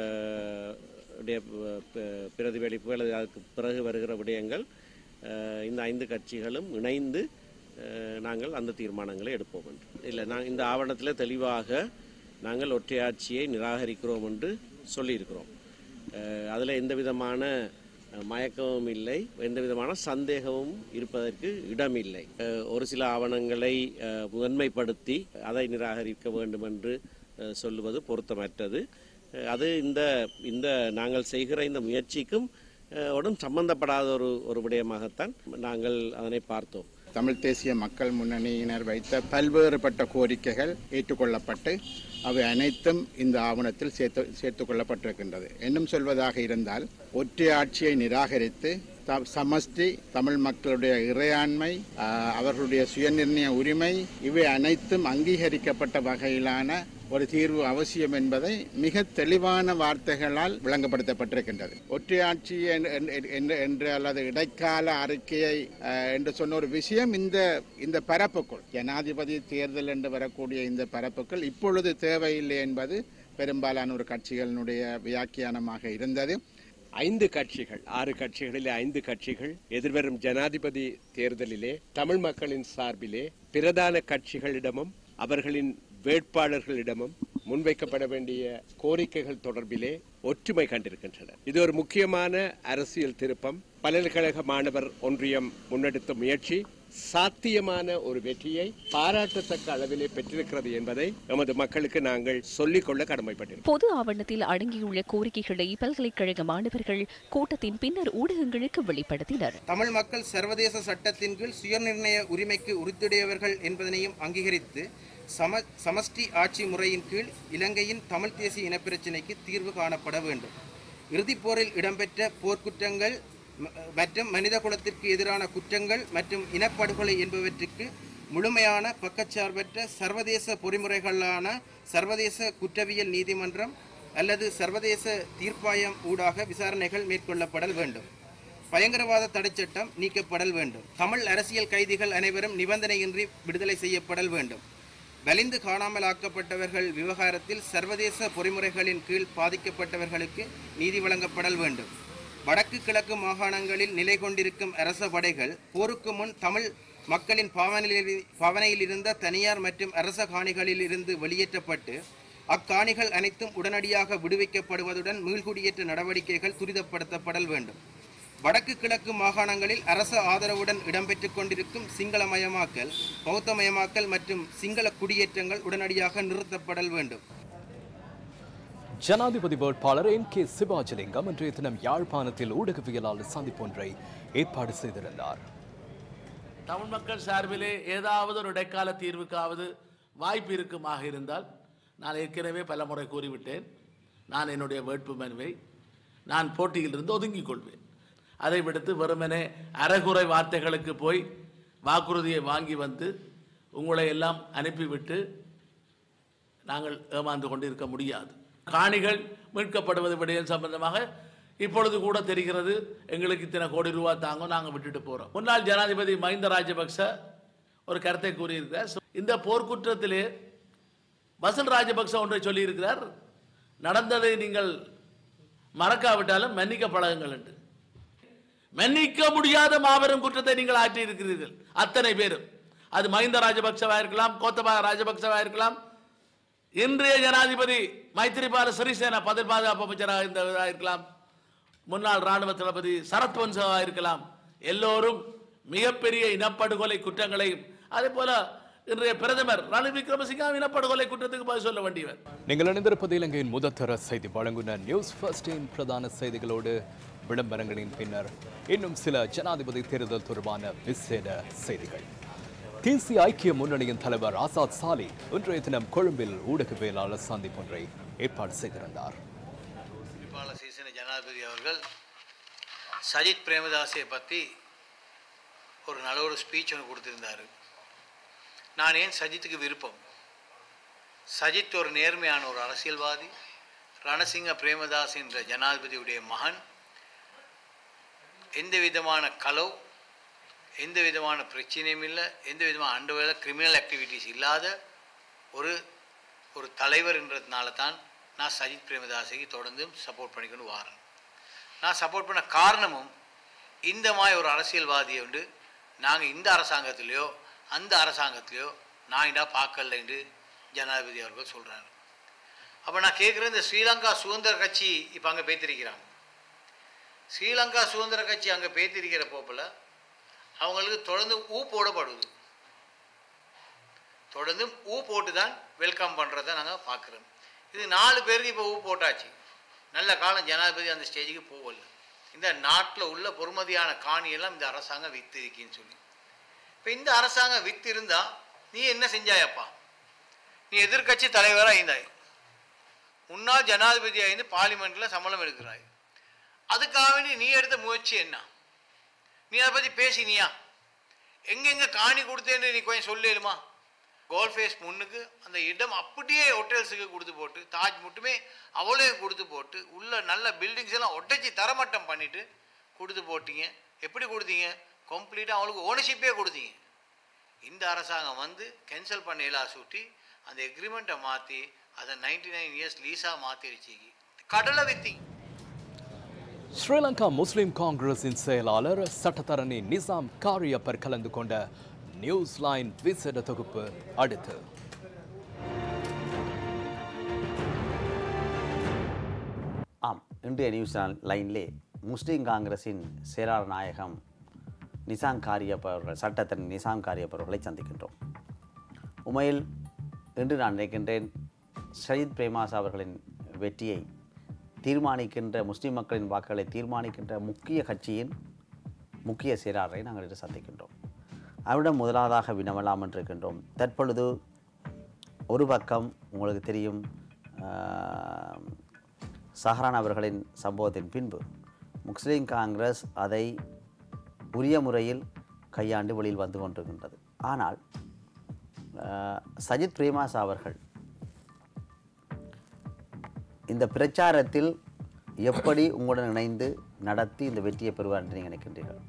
அஹ், உடைய ப- ப- பிரதிபலிப்பு அல்லது அதுக்கு பிறகு வருகிற விடயங்கள் அஹ், இந்த ஐந்து கட்சிகளும் இணைந்து அஹ், நாங்கள் அந்த தீர்மானங்களை எடுப்போம் என்று இல்லை நான் இந்த ஆவணத்தில் தெளிவாக நாங்கள் ஒற்றையாட்சியை நிராகரிக்கிறோம் என்று சொல்லியிருக்கிறோம் அதில் எந்த விதமான அஹ், மயக்கமும் இல்லை எந்த விதமான சந்தேகமும் இருப்பதற்கு இடமில்லை அஹ், ஒரு சில ஆவணங்களை அஹ், முதன்மைப்படுத்தி அதை நிராகரிக்க வேண்டும் என்று அஹ், சொல்லுவது பொருத்தமற்றது அஹ், அது இந்த இந்த நாங்கள் செய்கிற இந்த முயற்சிக்கும் அஹ், உடன் சம்பந்தப்படாத ஒரு ஒரு விடயமாகத்தான் நாங்கள் அதனை பார்த்தோம் தமிழ் தேசிய மக்கள் முன்னணியினர் வைத்த பல்வேறுபட்ட கோரிக்கைகள் ஏற்றுக்கொள்ளப்பட்டு அவை அனைத்தும் இந்த ஆவணத்தில் சேர்த்து சேர்த்துக் கொள்ளப்பட்டிருக்கின்றது இன்னும் சொல்வதாக இருந்தால் ஒற்றை ஆட்சியை நிராகரித்து த- சமஷ்டி தமிழ் மக்களுடைய இறையாண்மை ஆஹ், அவர்களுடைய சுயநிர்ணய உரிமை இவை அனைத்தும் அங்கீகரிக்கப்பட்ட வகையிலான ஒரு தீர்வு அவசியம் என்பதை மிக தெளிவான வார்த்தைகளால் விளங்கப்படுத்தப்பட்டிருக்கின்றது ஒற்றையாட்சி என்- என்- என்- என்று அல்லது இடைக்கால அறிக்கையை அஹ், என்று சொன்ன ஒரு விஷயம் இந்த இந்த பரப்புக்குள் ஜனாதிபதி தேர்தல் என்று வரக்கூடிய இந்த பரப்புக்குள் இப்பொழுது தேவையில்லை என்பது பெரும்பாலான ஒரு கட்சிகளினுடைய வியாக்கியானமாக இருந்தது ஐந்து கட்சிகள் ஆறு கட்சிகளிலே ஐந்து கட்சிகள் எதிர்வரும் ஜனாதிபதி தேர்தலிலே தமிழ் மக்களின் சார்பிலே பிரதான கட்சிகளிடமும் அவர்களின் வேட்பாளர்களிடமும் முன்வைக்கப்பட வேண்டிய கோரிக்கைகள் தொடர்பிலே ஒற்றுமை கண்டிருக்கின்றன இது ஒரு முக்கியமான அரசியல் திருப்பம் பல்கலைக்கழக மாணவர் ஒன்றியம் முன்னெடுத்த முயற்சி சாத்தியமான ஒரு வெற்றியை பாராட்டத்தக்க அளவிலே பெற்றிருக்கிறது என்பதை எமது மக்களுக்கு நாங்கள் சொல்லிக்கொள்ள கடமைப்பட்டிருக்கிறோம் பொது ஆவணத்தில் அடங்கியுள்ள கோரிக்கைகளை பல்கலைக்கழக மாணவர்கள் கூட்டத்தின் பின்னர் ஊடகங்களுக்கு வெளிப்படுத்தினர் தமிழ் மக்கள் சர்வதேச சட்டத்தின் கீழ் சுயநிர்ணய உரிமைக்கு உறுதியுடையவர்கள் என்பதனையும் அங்கீகரித்து சம சமஷ்டி ஆட்சி முறையின் கீழ் இலங்கையின் தமிழ் தேசிய இனப்பிரச்சினைக்கு தீர்வு காணப்பட வேண்டும் இறுதிப் போரில் இடம்பெற்ற போர்க்குற்றங்கள் ம- மற்றும் மனித குலத்திற்கு எதிரான குற்றங்கள் மற்றும் இனப்படுகொலை என்பவற்றுக்கு முழுமையான பக்கச்சார்பற்ற சர்வதேச பொறிமுறைகளான சர்வதேச குற்றவியல் நீதிமன்றம் அல்லது சர்வதேச தீர்ப்பாயம் ஊடாக விசாரணைகள் மேற்கொள்ளப்படல் வேண்டும் பயங்கரவாத தடைச்சட்டம் நீக்கப்படல் வேண்டும் தமிழ் அரசியல் கைதிகள் அனைவரும் நிபந்தனையின்றி விடுதலை செய்யப்படல் வேண்டும் வலிந்து காணாமல் ஆக்கப்பட்டவர்கள் விவகாரத்தில் சர்வதேச பொறிமுறைகளின் கீழ் பாதிக்கப்பட்டவர்களுக்கு நீதி வழங்கப்படல் வேண்டும் வடக்கு கிழக்கு மாகாணங்களில் நிலை கொண்டிருக்கும் அரச படைகள் போருக்கு முன் தமிழ் மக்களின் பாவனையில் பாவனையில் இருந்த தனியார் மற்றும் அரச காணிகளில் இருந்து வெளியேற்றப்பட்டு அக்காணிகள் அனைத்தும் உடனடியாக விடுவிக்கப்படுவதுடன் மீள்குடியேற்ற நடவடிக்கைகள் துரிதப்படுத்தப்படல் வேண்டும் வடக்கு கிழக்கு மாகாணங்களில் அரச ஆதரவுடன் இடம்பெற்றுக் கொண்டிருக்கும் சிங்களமயமாக்கல் பௌத்தமயமாக்கல் மற்றும் சிங்கள குடியேற்றங்கள் உடனடியாக நிறுத்தப்படல் வேண்டும் ஜனாதிபதி வேட்பாளர் என் கே சிவாஜிலிங்கம் இன்றைய தினம் யாழ்ப்பாணத்தில் ஊடகவியலாளர் சந்திப்பொன்றை ஏற்பாடு செய்திருந்தார் தமிழ் மக்கள் சார்பிலே ஏதாவது ஒரு இடைக்கால தீர்வுக்காவது வாய்ப்பு இருக்குமாக இருந்தால் நான் ஏற்கனவே பல முறை கூறிவிட்டேன் நான் என்னுடைய வேட்பு மனுவை நான் போட்டியிலிருந்து ஒதுங்கிக் கொள்வேன் அதை விடுத்து வெறுமனே அறகுறை வார்த்தைகளுக்கு போய் வாக்குறுதியை வாங்கி வந்து உங்களை எல்லாம் அனுப்பிவிட்டு நாங்கள் ஏமாந்து கொண்டிருக்க முடியாது காணிகள் மீட்கப்படுவது விடயம் சம்பந்தமாக இப்பொழுது கூட தெரிகிறது எங்களுக்கு இத்தனை கோடி ரூபா தாங்க நாங்கள் விட்டுட்டு போகிறோம் முன்னாள் ஜனாதிபதி மஹிந்த ராஜபக்ச ஒரு கருத்தை கூறியிருக்கிறார் இந்த போர்க்குற்றத்திலே பசல் ராஜபக்ச ஒன்றை சொல்லியிருக்கிறார் நடந்ததை நீங்கள் மறக்காவிட்டாலும் மன்னிக்க பழகுங்கள் என்று மன்னிக்க முடியாத மாபெரும் குற்றத்தை நீங்கள் ஆற்றி இருக்கிறீர்கள் அத்தனை பேரும் அது மஹிந்த ராஜபக்சவா இருக்கலாம் கோத்தபாய ராஜபக்சவா இருக்கலாம் இன்றைய ஜனாதிபதி மைத்திரிபால சிறிசேனா பதில் பாதுகாப்பு அமைச்சராக இருந்தவராக இருக்கலாம் முன்னாள் ராணுவ தளபதி சரத் வன்சவா இருக்கலாம் எல்லோரும் மிகப்பெரிய இனப்படுகொலை குற்றங்களையும் அதே போல இன்றைய பிரதமர் ரணில் விக்ரமசிங்கா இனப்படுகொலை குற்றத்துக்கு பதில் சொல்ல வேண்டியவர் நீங்கள் இணைந்திருப்பது இலங்கையின் முதற்தர செய்தி வழங்குனர் நியூஸ் ஃபர்ஸ்டின் பிரதான செய்திகளோடு விளம்பரங்களின் பின்னர் இன்னும் சில ஜனாதிபதி தேர்தல் தொடர்பான விசேட செய்திகள் தேசிய ஐக்கிய முன்னணியின் தலைவர் ஆசாத் சாலி இன்றைய தினம் கொழும்பில் ஊடகவியலாளர் சந்திப்பு ஒன்றை ஏற்பாடு செய்திருந்தார் நேபாள சீசன ஜனாதிபதி அவர்கள் சஜித் பிரேமதாஸை பற்றி ஒரு நல்ல ஒரு ஸ்பீச் ஒன்று கொடுத்திருந்தாரு நான் ஏன் சஜித்துக்கு விருப்பம் சஜித் ஒரு நேர்மையான ஒரு அரசியல்வாதி ரணசிங்க பிரேமதாஸ் என்ற ஜனாதிபதியுடைய மகன் எந்த விதமான கலவு எந்த விதமான பிரச்சனையும் இல்லை எந்த விதமான அண்டர்வேல கிரிமினல் ஆக்டிவிட்டீஸ் இல்லாத ஒரு ஒரு தலைவர்ன்றதுனால தான் நான் சஜித் பிரேமதாஸைக்கு தொடர்ந்து சப்போர்ட் பண்ணிக்கொண்டு வாரேன் நான் சப்போர்ட் பண்ண காரணமும் இந்த மாதிரி ஒரு அரசியல்வாதியை உண்டு நாங்கள் இந்த அரசாங்கத்திலேயோ அந்த அரசாங்கத்திலேயோ நான் இதா பார்க்கல என்று ஜனாதிபதி அவர்கள் சொல்கிறாரு அப்போ நான் கேட்குறேன் இந்த ஸ்ரீலங்கா சுதந்திர கட்சி இப்போ அங்கே பேத்திருக்கிறாங்க ஸ்ரீலங்கா சுதந்திர கட்சி அங்கே பேத்திருக்கிற போப்பில் அவங்களுக்கு தொடர்ந்து ஊ போடப்படுது தொடர்ந்து ஊ போட்டு தான் வெல்கம் பண்ணுறதை நாங்கள் பார்க்குறோம் இது நாலு பேருக்கு இப்போ ஊ போட்டாச்சு நல்ல காலம் ஜனாதிபதி அந்த ஸ்டேஜுக்கு போகல இந்த நாட்டில் உள்ள பொறுமதியான காணியெல்லாம் இந்த அரசாங்கம் வித்து இருக்குன்னு சொல்லி இப்போ இந்த அரசாங்கம் வித்து இருந்தா நீ என்ன செஞ்சாயப்பா நீ எதிர்க்கட்சி தலைவராக இருந்தாய் முன்னாள் ஜனாதிபதி ஆயிருந்து பார்லிமெண்ட்டில் சம்பளம் எடுக்கிறாய் அதுக்காக வேண்டி நீ எடுத்த முயற்சி என்ன நீ அதை பற்றி பேசினியா எங்கெங்க காணி கொடுத்தேன்னு நீ கொஞ்சம் சொல்லிடுமா கோல்ஃபேஸ் முன்னுக்கு அந்த இடம் அப்படியே ஹோட்டல்ஸுக்கு கொடுத்து போட்டு தாஜ் மட்டுமே அவ்வளோயும் கொடுத்து போட்டு உள்ள நல்ல பில்டிங்ஸ் எல்லாம் ஒட்டச்சி தரமட்டம் பண்ணிட்டு கொடுத்து போட்டீங்க எப்படி கொடுத்தீங்க கம்ப்ளீட்டாக அவங்களுக்கு ஓனர்ஷிப்பே கொடுத்தீங்க இந்த அரசாங்கம் வந்து கேன்சல் பண்ண சுட்டி அந்த எக்ரிமெண்ட்டை மாற்றி அதை நைன்டி நைன் இயர்ஸ் லீஸாக மாற்றி வச்சிக்கி கடலை வித்தீங்க ஸ்ரீலங்கா முஸ்லிம் காங்கிரஸின் செயலாளர் சட்டத்தரணி நிசாம் காரியப்பர் கலந்து கொண்ட நியூஸ் லைன் விசேட தொகுப்பு அடுத்து ஆம் இன்றைய நியூஸ் லைன்லே முஸ்லீம் காங்கிரஸின் செயலாளர் நாயகம் நிசாம் காரியப் அவர்கள் சட்டத்தின் நிசாம் காரியப் அவர்களை சந்திக்கின்றோம் உண்மையில் இன்று நான் நினைக்கின்றேன் சயீத் பிரேமாஸ் அவர்களின் வெற்றியை தீர்மானிக்கின்ற முஸ்லீம் மக்களின் வாக்குகளை தீர்மானிக்கின்ற முக்கிய கட்சியின் முக்கிய செயலாளரை நாங்கள் இன்று சந்திக்கின்றோம் அவரிடம் முதலாவதாக வினவலாம் என்றிருக்கின்றோம் தற்பொழுது ஒரு பக்கம் உங்களுக்கு தெரியும் ஆஹ், சஹரான் அவர்களின் சம்பவத்தின் பின்பு முஸ்லீம் காங்கிரஸ் அதை உரிய முறையில் கையாண்டு வெளியில் வந்து கொண்டிருக்கின்றது ஆனால் ஆஹ், சஜித் பிரேமாஸ் அவர்கள் இந்த பிரச்சாரத்தில் எப்படி உங்களுடன் இணைந்து நடத்தி இந்த வெற்றியை பெறுவார் என்று நீங்கள் நினைக்கின்றீர்கள்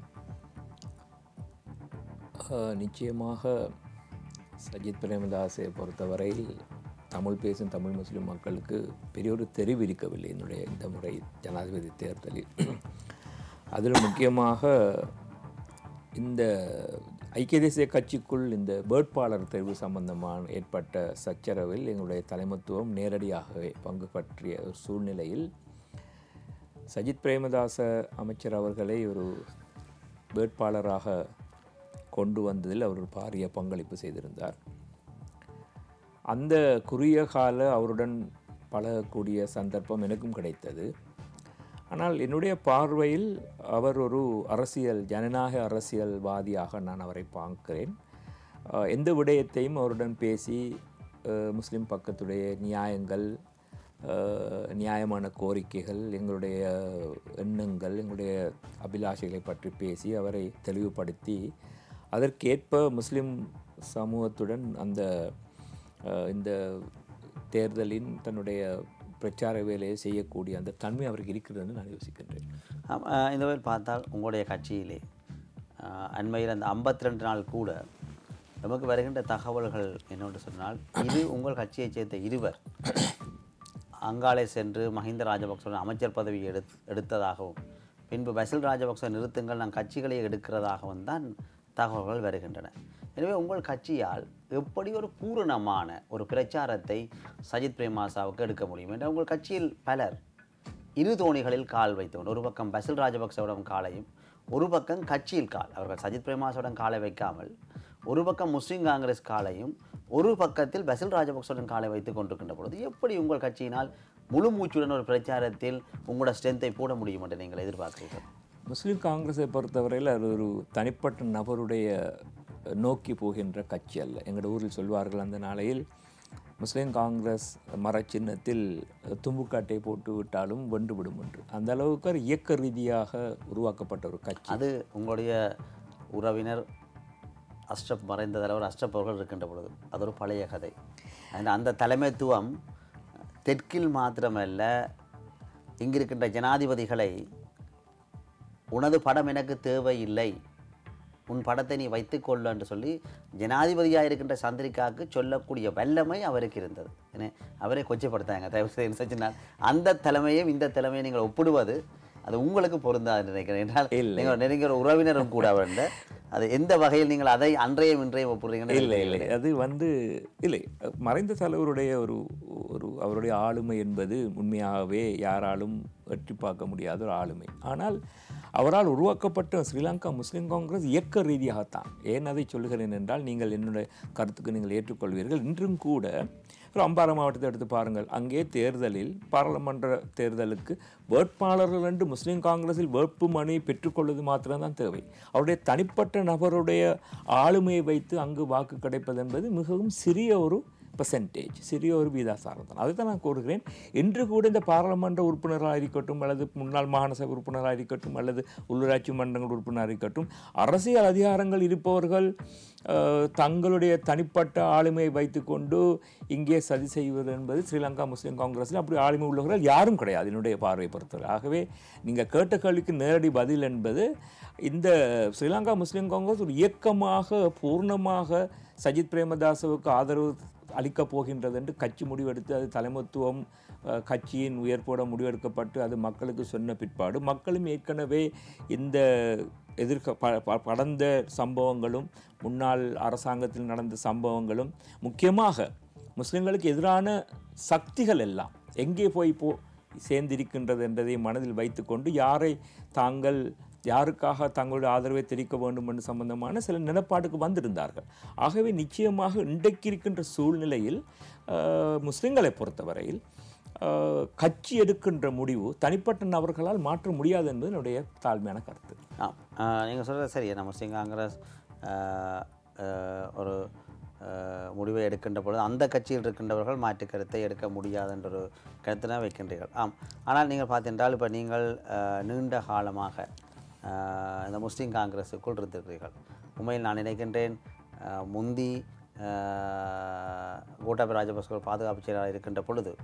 ஆஹ் நிச்சயமாக சஜித் பிரேமதாஸை பொறுத்தவரையில் தமிழ் பேசும் தமிழ் முஸ்லிம் மக்களுக்கு பெரிய ஒரு தெரிவு இருக்கவில்லை என்னுடைய இந்த முறை ஜனாதிபதி தேர்தலில் அதில் முக்கியமாக இந்த ஐக்கிய தேசிய கட்சிக்குள் இந்த வேட்பாளர் தேர்வு சம்பந்தமான ஏற்பட்ட சச்சரவில் எங்களுடைய தலைமத்துவம் நேரடியாகவே பங்கு பற்றிய ஒரு சூழ்நிலையில் சஜித் பிரேமதாச அமைச்சர் அவர்களை ஒரு வேட்பாளராக கொண்டு வந்ததில் அவர் ஒரு பாரிய பங்களிப்பு செய்திருந்தார் அந்த குறுகிய கால அவருடன் பழகக்கூடிய சந்தர்ப்பம் எனக்கும் கிடைத்தது ஆனால் என்னுடைய பார்வையில் அவர் ஒரு அரசியல் ஜனநாயக அரசியல்வாதியாக நான் அவரை பார்க்கிறேன் அஹ் எந்த விடயத்தையும் அவருடன் பேசி அஹ் முஸ்லிம் பக்கத்துடைய நியாயங்கள் அஹ் நியாயமான கோரிக்கைகள் எங்களுடைய எண்ணங்கள் எங்களுடைய அபிலாஷைகளை பற்றி பேசி அவரை தெளிவுபடுத்தி அதற்கேற்ப முஸ்லிம் சமூகத்துடன் அந்த அஹ், இந்த தேர்தலின் தன்னுடைய பிரச்சார வேலையை செய்யக்கூடிய அந்த தன்மை அவருக்கு இருக்கிறது என்று நான் யோசிக்கின்றேன் ஆம், அஹ், இந்த மாதிரி பார்த்தால் உங்களுடைய கட்சியிலே அஹ், அண்மையில் அந்த 52 ரெண்டு நாள் கூட நமக்கு வருகின்ற தகவல்கள் என்னென்று சொன்னால் இது உங்கள் கட்சியைச் சேர்ந்த இருவர் அங்காலே சென்று மஹிந்த ராஜபக்ச அமைச்சர் பதவி எடுத் எடுத்ததாகவும் பின்பு பசில் ராஜபக்ச நிறுத்துங்கள் நான் கட்சிகளை எடுக்கிறதாகவும் தான் தகவல்கள் வருகின்றன எனவே உங்கள் கட்சியால் எப்படி ஒரு பூரணமான ஒரு பிரச்சாரத்தை சஜித் பிரேமாசாவுக்கு எடுக்க முடியும் என்ற உங்கள் கட்சியில் பலர் இரு தோணிகளில் கால் வைத்தவன் ஒரு பக்கம் பசில் ராஜபக்சவிடம் காலையும் ஒரு பக்கம் கட்சியில் கால் அவர்கள் சஜித் பிரேமாசுடன் காலை வைக்காமல் ஒரு பக்கம் முஸ்லீம் காங்கிரஸ் காலையும் ஒரு பக்கத்தில் பசில் ராஜபக்சவுடன் காலை வைத்துக் கொண்டிருக்கின்ற பொழுது எப்படி உங்கள் கட்சியினால் முழு மூச்சுடன் ஒரு பிரச்சாரத்தில் உங்களோட ஸ்ட்ரென்த்தை போட முடியும் என்று நீங்கள் எதிர்பார்க்கிறீர்கள் முஸ்லீம் காங்கிரஸை பொறுத்தவரையில் அது ஒரு தனிப்பட்ட நபருடைய நோக்கி போகின்ற கட்சி அல்ல எங்களோட ஊரில் சொல்வார்கள் அந்த நாளையில் முஸ்லீம் காங்கிரஸ் மர சின்னத்தில் தும்புக்காட்டை போட்டு விட்டாலும் வென்றுவிடும் என்று அந்த அளவுக்கு ஒரு இயக்க ரீதியாக உருவாக்கப்பட்ட ஒரு கட்சி அது உங்களுடைய உறவினர் அஷ்டப் மறைந்த தலைவர் அஷ்டப் அவர்கள் இருக்கின்ற பொழுது அது ஒரு பழைய கதை அந்த அந்த தலைமைத்துவம் தெற்கில் மாத்திரமல்ல இங்கிருக்கின்ற ஜனாதிபதிகளை உனது படம் எனக்கு தேவையில்லை உன் படத்தை நீ வைத்துக்கொள்ள என்று சொல்லி ஜனாதிபதியாக இருக்கின்ற சந்திரிகாவுக்கு சொல்லக்கூடிய வல்லமை அவருக்கு இருந்தது ஏன்னா அவரே கொச்சைப்படுத்தாங்க தயவு செய்து சொன்னால் அந்த தலைமையும் இந்த தலைமையை நீங்கள் ஒப்பிடுவது அது உங்களுக்கு பொருந்தாது நினைக்கிறேன் என்றால் நீங்கள் நெருங்கிய ஒரு உறவினரும் கூட அவர் அது எந்த வகையில் நீங்கள் அதை அன்றையும் இன்றையும் ஒப்பிடுறீங்கன்னு இல்லை எனக்கு இல்லை தெரியவில்லை. அது வந்து இல்லை மறைந்த தலைவருடைய ஒரு ஒரு அவருடைய ஆளுமை என்பது உண்மையாகவே யாராலும் வெற்றி பார்க்க முடியாத ஒரு ஆளுமை ஆனால் அவரால் உருவாக்கப்பட்ட ஸ்ரீலங்கா முஸ்லீம் காங்கிரஸ் இயக்க ரீதியாகத்தான் ஏன் அதை சொல்லுகிறேன் என்றால் நீங்கள் என்னுடைய கருத்துக்கு நீங்கள் ஏற்றுக்கொள்வீர்கள் இன்றும் கூட ஒரு அம்பாறை மாவட்டத்தை எடுத்து பாருங்கள் அங்கே தேர்தலில் பாராளுமன்ற தேர்தலுக்கு வேட்பாளர்கள் என்று முஸ்லீம் காங்கிரஸில் வேட்பு மனு பெற்றுக்கொள்வது மாத்திரம்தான் தேவை அவருடைய தனிப்பட்ட நபருடைய ஆளுமையை வைத்து அங்கு வாக்கு கிடைப்பது என்பது மிகவும் சிறிய ஒரு பெர்சன்டேஜ் சிறிய ஒரு வீதாசாரம் தான் அதுதான் நான் கூறுகிறேன் இன்று கூட இந்த பாராளுமன்ற உறுப்பினராக இருக்கட்டும் அல்லது முன்னாள் மாகாண சபை உறுப்பினராக இருக்கட்டும் அல்லது உள்ளூராட்சி மன்றங்கள் உறுப்பினராக இருக்கட்டும் அரசியல் அதிகாரங்கள் இருப்பவர்கள் அஹ், தங்களுடைய தனிப்பட்ட ஆளுமையை வைத்துக்கொண்டு இங்கே சதி செய்வது என்பது ஸ்ரீலங்கா முஸ்லீம் காங்கிரஸில் அப்படி ஆளுமை உள்ளவர்கள் யாரும் கிடையாது என்னுடைய பார்வையை பொறுத்தவரை ஆகவே நீங்கள் கேட்ட கேள்விக்கு நேரடி பதில் என்பது இந்த ஸ்ரீலங்கா முஸ்லீம் காங்கிரஸ் ஒரு இயக்கமாக பூர்ணமாக சஜித் பிரேமதாசவுக்கு ஆதரவு அளிக்கப் போகின்றது என்று கட்சி முடிவெடுத்து அது தலைமத்துவம் அஹ், கட்சியின் உயர்ப்போட முடிவெடுக்கப்பட்டு அது மக்களுக்கு சொன்ன பிற்பாடு மக்களும் ஏற்கனவே இந்த எதிர்க்க ப ப- கடந்த சம்பவங்களும் முன்னாள் அரசாங்கத்தில் நடந்த சம்பவங்களும் முக்கியமாக முஸ்லிம்களுக்கு எதிரான சக்திகள் எல்லாம் எங்கே போய் போ சேர்ந்திருக்கின்றது என்பதை மனதில் வைத்துக்கொண்டு யாரை தாங்கள் யாருக்காக தங்களுடைய ஆதரவை தெரிவிக்க வேண்டும் என்று சம்பந்தமான சில நிலப்பாட்டுக்கு வந்திருந்தார்கள் ஆகவே நிச்சயமாக இன்றைக்கு இருக்கின்ற சூழ்நிலையில் அஹ், முஸ்லிம்களை பொறுத்தவரையில் அஹ், கட்சி எடுக்கின்ற முடிவு தனிப்பட்ட நபர்களால் மாற்ற முடியாது என்பது என்னுடைய தாழ்மையான கருத்து நீங்கள் சொல்கிறது சரி நம்ம முஸ்லீம் காங்கிரஸ் ஆஹ், ஆஹ், ஒரு ஆஹ், முடிவை எடுக்கின்ற பொழுது அந்த கட்சியில் இருக்கின்றவர்கள் மாற்று கருத்தை எடுக்க முடியாது என்ற ஒரு கருத்தினை வைக்கின்றீர்கள் ஆம் ஆனால் நீங்கள் பார்த்தென்றால் இப்போ நீங்கள் ஆஹ், நீண்ட காலமாக ஆஹ், இந்த முஸ்லீம் காங்கிரஸுக்குள் இருந்திருக்கிறீர்கள் உண்மையில் நான் நினைக்கின்றேன் ஆஹ், முந்தி ஆஹ், கோட்டாபய ராஜபக்ச ஒரு பாதுகாப்பு செயலாளர் இருக்கின்ற பொழுது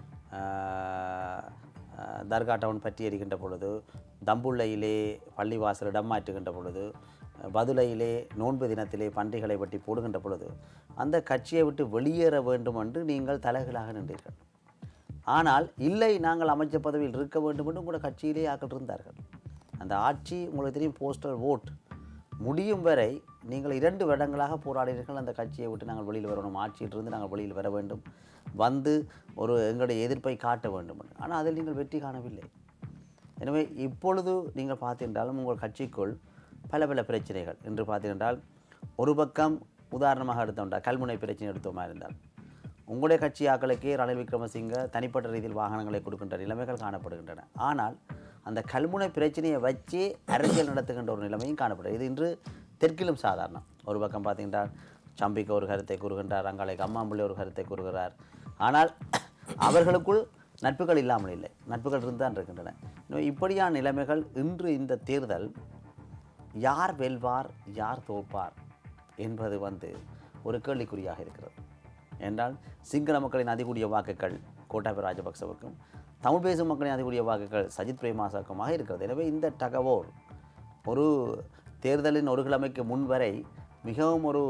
ஆஹ், ஆஹ், தர்கா டவுன் பற்றி எரிக்கின்ற பொழுது தம்புள்ளையிலே பள்ளிவாசல் இடம் மாற்றுகின்ற பொழுது பதுளையிலே நோன்பு தினத்திலே பன்றிகளை வெட்டி போடுகின்ற பொழுது அந்த கட்சியை விட்டு வெளியேற வேண்டும் என்று நீங்கள் தலைகளாக நின்றீர்கள் ஆனால் இல்லை நாங்கள் அமைச்சர் பதவியில் இருக்க வேண்டும் என்று கூட கட்சியிலே ஆக்கள் இருந்தார்கள் அந்த ஆட்சி உங்களுக்கு தெரியும் போஸ்டல் ஓட் முடியும் வரை நீங்கள் இரண்டு வருடங்களாக போராடினீர்கள் அந்த கட்சியை விட்டு நாங்கள் வெளியில் வரணும் ஆட்சியிலிருந்து நாங்கள் வெளியில் வர வேண்டும் வந்து ஒரு எங்களுடைய எதிர்ப்பை காட்ட வேண்டும் என்று. ஆனால் அதில் நீங்கள் வெற்றி காணவில்லை எனவே இப்பொழுது நீங்கள் பார்த்தீர்களாலும் உங்கள் கட்சிக்குள் பல பல பிரச்சனைகள் என்று பார்த்தீர்கள் ஒரு பக்கம் உதாரணமாக எடுத்தோம்டா கல்முனை பிரச்சனை எடுத்தோமா இருந்தால் உங்களுடைய கட்சி ஆக்களுக்கே ரணில் விக்ரமசிங்க தனிப்பட்ட ரீதியில் வாகனங்களை கொடுக்கின்ற நிலைமைகள் காணப்படுகின்றன ஆனால் அந்த கல்முனை பிரச்சனையை வச்சே அரசியல் நடத்துகின்ற ஒரு நிலைமையும் காணப்படுது இது இன்று தெற்கிலும் சாதாரணம் ஒரு பக்கம் பார்த்தீங்கன்னா சம்பிக்கு ஒரு கருத்தை கூறுகின்றார் அங்காளைக்கு அம்மாம்புள்ளி ஒரு கருத்தை கூறுகிறார் ஆனால் அவர்களுக்குள் நட்புகள் இல்லாமல் இல்லை நட்புகள் இருந்தான் இருக்கின்றன எனவே இப்படியான நிலைமைகள் இன்று இந்த தேர்தல் யார் வெல்வார் யார் தோற்பார் என்பது வந்து ஒரு கேள்விக்குறியாக இருக்கிறது என்றால் சிங்கள மக்களின் அதிகூடிய வாக்குகள் கோட்டாபய ராஜபக்சவுக்கும் தமிழ் பேசும் மக்களின் அதிகூடிய வாக்குகள் சஜித் பிரேமாசாக்கமாக இருக்கிறது எனவே இந்த தகவோர் ஒரு தேர்தலின் ஒரு கிழமைக்கு முன் வரை மிகவும் ஒரு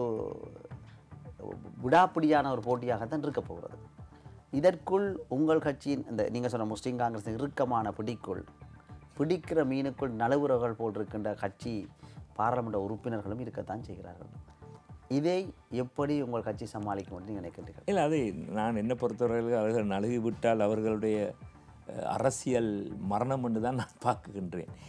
விடாப்பிடியான ஒரு போட்டியாகத்தான் இருக்க போகிறது இதற்குள் உங்கள் கட்சியின் இந்த நீங்கள் சொன்ன முஸ்லீம் காங்கிரஸின் இறுக்கமான பிடிக்குள் பிடிக்கிற மீனுக்குள் நழுவுறவர்கள் போல் இருக்கின்ற கட்சி பாராளுமன்ற உறுப்பினர்களும் இருக்கத்தான் செய்கிறார்கள் இதை எப்படி உங்கள் கட்சி சமாளிக்கும் என்று நீங்கள் நினைக்கின்றீர்கள் இல்லை அதை நான் என்ன பொறுத்தவரையில் அவர்கள் நழுவி விட்டால் அவர்களுடைய அஹ், அரசியல் மரணம் என்று தான் நான் பார்க்குகின்றேன்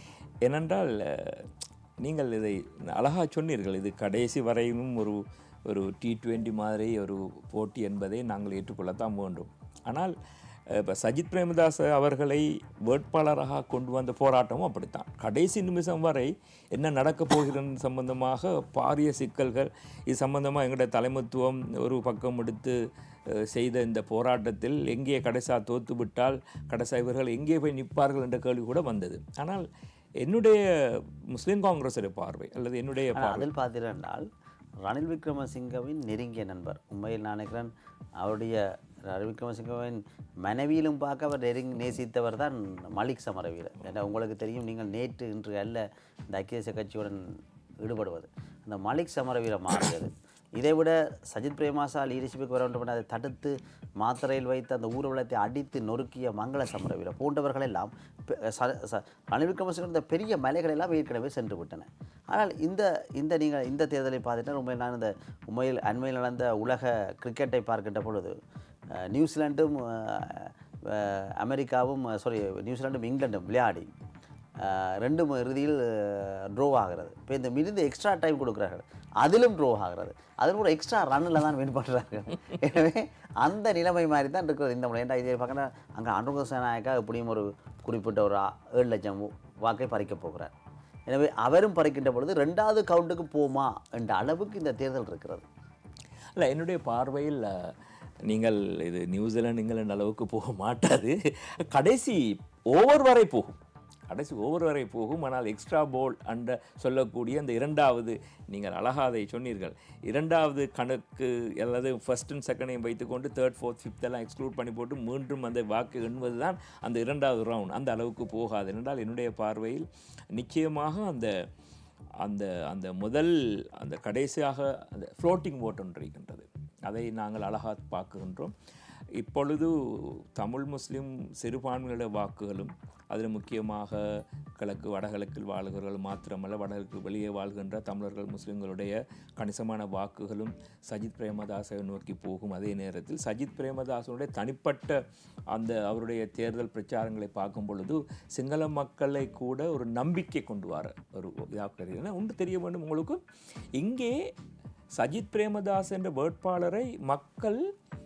ஏனென்றால் அஹ், நீங்கள் இதை அழகாக சொன்னீர்கள் இது கடைசி வரையும் ஒரு ஒரு டி டுவெண்ட்டி மாதிரி ஒரு போட்டி என்பதை நாங்கள் ஏற்றுக்கொள்ளத்தான் வேண்டும் ஆனால் இப்போ சஜித் பிரேமதாஸ் அவர்களை வேட்பாளராக கொண்டு வந்த போராட்டமும் அப்படித்தான் கடைசி நிமிஷம் வரை என்ன நடக்கப் போகிறது சம்பந்தமாக பாரிய சிக்கல்கள் இது சம்பந்தமாக எங்களுடைய தலைமத்துவம் ஒரு பக்கம் எடுத்து அஹ், செய்த இந்த போராட்டத்தில் எங்கே கடைசியாக தோத்து விட்டால் கடைசி இவர்கள் எங்கே போய் நிற்பார்கள் என்ற கேள்வி கூட வந்தது ஆனால் என்னுடைய முஸ்லீம் காங்கிரஸுடைய பார்வை அல்லது என்னுடைய ஆனா பார்வை அதில் பார்த்தீர்கள் ரணில் விக்ரமசிங்கவின் நெருங்கிய நண்பர் உண்மையில் நான் நினைக்கிறேன் அவருடைய ரணில் விக்ரமசிங்கவின் மனைவியிலும் பார்க்க அவர் நெருங்கி நேசித்தவர் தான் மலிக் சமரவீர ஏன்னா உங்களுக்கு தெரியும் நீங்கள் நேற்று இன்று அல்ல இந்த ஐக்கிய தேசிய கட்சியுடன் ஈடுபடுவது அந்த மலிக் சமரவீர மாறியது இதை விட சஜித் பிரேமாசா லீடர்ஷிப்புக்கு வர வேண்டும் என அதை தடுத்து மாத்திரையில் வைத்து அந்த ஊர்வலத்தை அடித்து நொறுக்கிய மங்கள சமரவீர போன்றவர்கள் எல்லாம் பெ- ச- ச- ரணில் விக்ரமசிங்க இந்த பெரிய மலைகள் எல்லாம் ஏற்கனவே சென்று விட்டன ஆனால் இந்த இந்த நீங்கள் இந்த தேர்தலை பார்த்துட்டா உண்மையில் நான் இந்த உண்மையில் அண்மையில் நடந்த உலக கிரிக்கெட்டை பார்க்கின்ற பொழுது அஹ், நியூசிலாண்டும் அஹ், அஹ், அமெரிக்காவும் சாரி நியூசிலாண்டும் இங்கிலாண்டும் விளையாடி அஹ், ரெண்டும் இறுதியில் ட்ரோ ஆகிறது இப்போ இந்த மிகுந்த எக்ஸ்ட்ரா டைம் கொடுக்குறார்கள் அதிலும் ட்ரோ ஆகிறது அதில் கூட எக்ஸ்ட்ரா ரன்னில் தான் வின் பண்ணுறார்கள் எனவே அந்த நிலைமை மாதிரி தான் இருக்கிறது இந்த முறை ஏன்டா இதே பார்க்கணும் அங்கே அனுக சேனாயக்கா எப்படியும் ஒரு குறிப்பிட்ட ஒரு ஆ- ஏழு லட்சம் வாக்கை பறிக்கப் போகிறார் எனவே அவரும் பறிக்கின்ற பொழுது ரெண்டாவது கவுண்டுக்கு போமா என்ற அளவுக்கு இந்த தேர்தல் இருக்கிறது இல்லை என்னுடைய பார்வையில் அஹ், நீங்கள் இது நியூசிலாந்து இங்கிலாந்து அளவுக்கு போக மாட்டாது கடைசி ஓவர் வரை போகும் கடைசி ஓவர் வரை போகும் ஆனால் எக்ஸ்ட்ரா போல் அன்ற சொல்லக்கூடிய அந்த இரண்டாவது நீங்கள் அழகாக அதை சொன்னீர்கள் இரண்டாவது கணக்கு அல்லது ஃபர்ஸ்ட் அண்ட் செகண்டையும் வைத்துக்கொண்டு தேர்ட் ஃபோர்த் ஃபிஃப்த் எல்லாம் எக்ஸ்க்ளூட் பண்ணி போட்டு மீண்டும் அந்த வாக்கு எண்ணுவது தான் அந்த இரண்டாவது ரவுண்ட் அந்த அளவுக்கு போகாது என்றால் என்னுடைய பார்வையில் நிச்சயமாக அந்த அந்த அந்த முதல் அந்த கடைசியாக அந்த ஃப்ளோட்டிங் ஓட் ஒன்று இருக்கின்றது அதை நாங்கள் அழகாக பார்க்குகின்றோம் இப்பொழுது தமிழ் முஸ்லிம் சிறுபான்மையுடைய வாக்குகளும் அதில் முக்கியமாக கிழக்கு வடகிழக்கில் வாழ்கிறவர்கள் மாத்திரமல்ல வடகிழக்கு வெளியே வாழ்கின்ற தமிழர்கள் முஸ்லிம்களுடைய கணிசமான வாக்குகளும் சஜித் பிரேமதாஸை நோக்கி போகும் அதே நேரத்தில் சஜித் பிரேமதாசனுடைய தனிப்பட்ட அந்த அவருடைய தேர்தல் பிரச்சாரங்களை பார்க்கும் பொழுது சிங்கள மக்களை கூட ஒரு நம்பிக்கை கொண்டு வர ஒரு இதாக கருதுகிறேன் ஒன்று தெரிய வேண்டும் உங்களுக்கு இங்கே சஜித் பிரேமதாஸ் என்ற வேட்பாளரை மக்கள்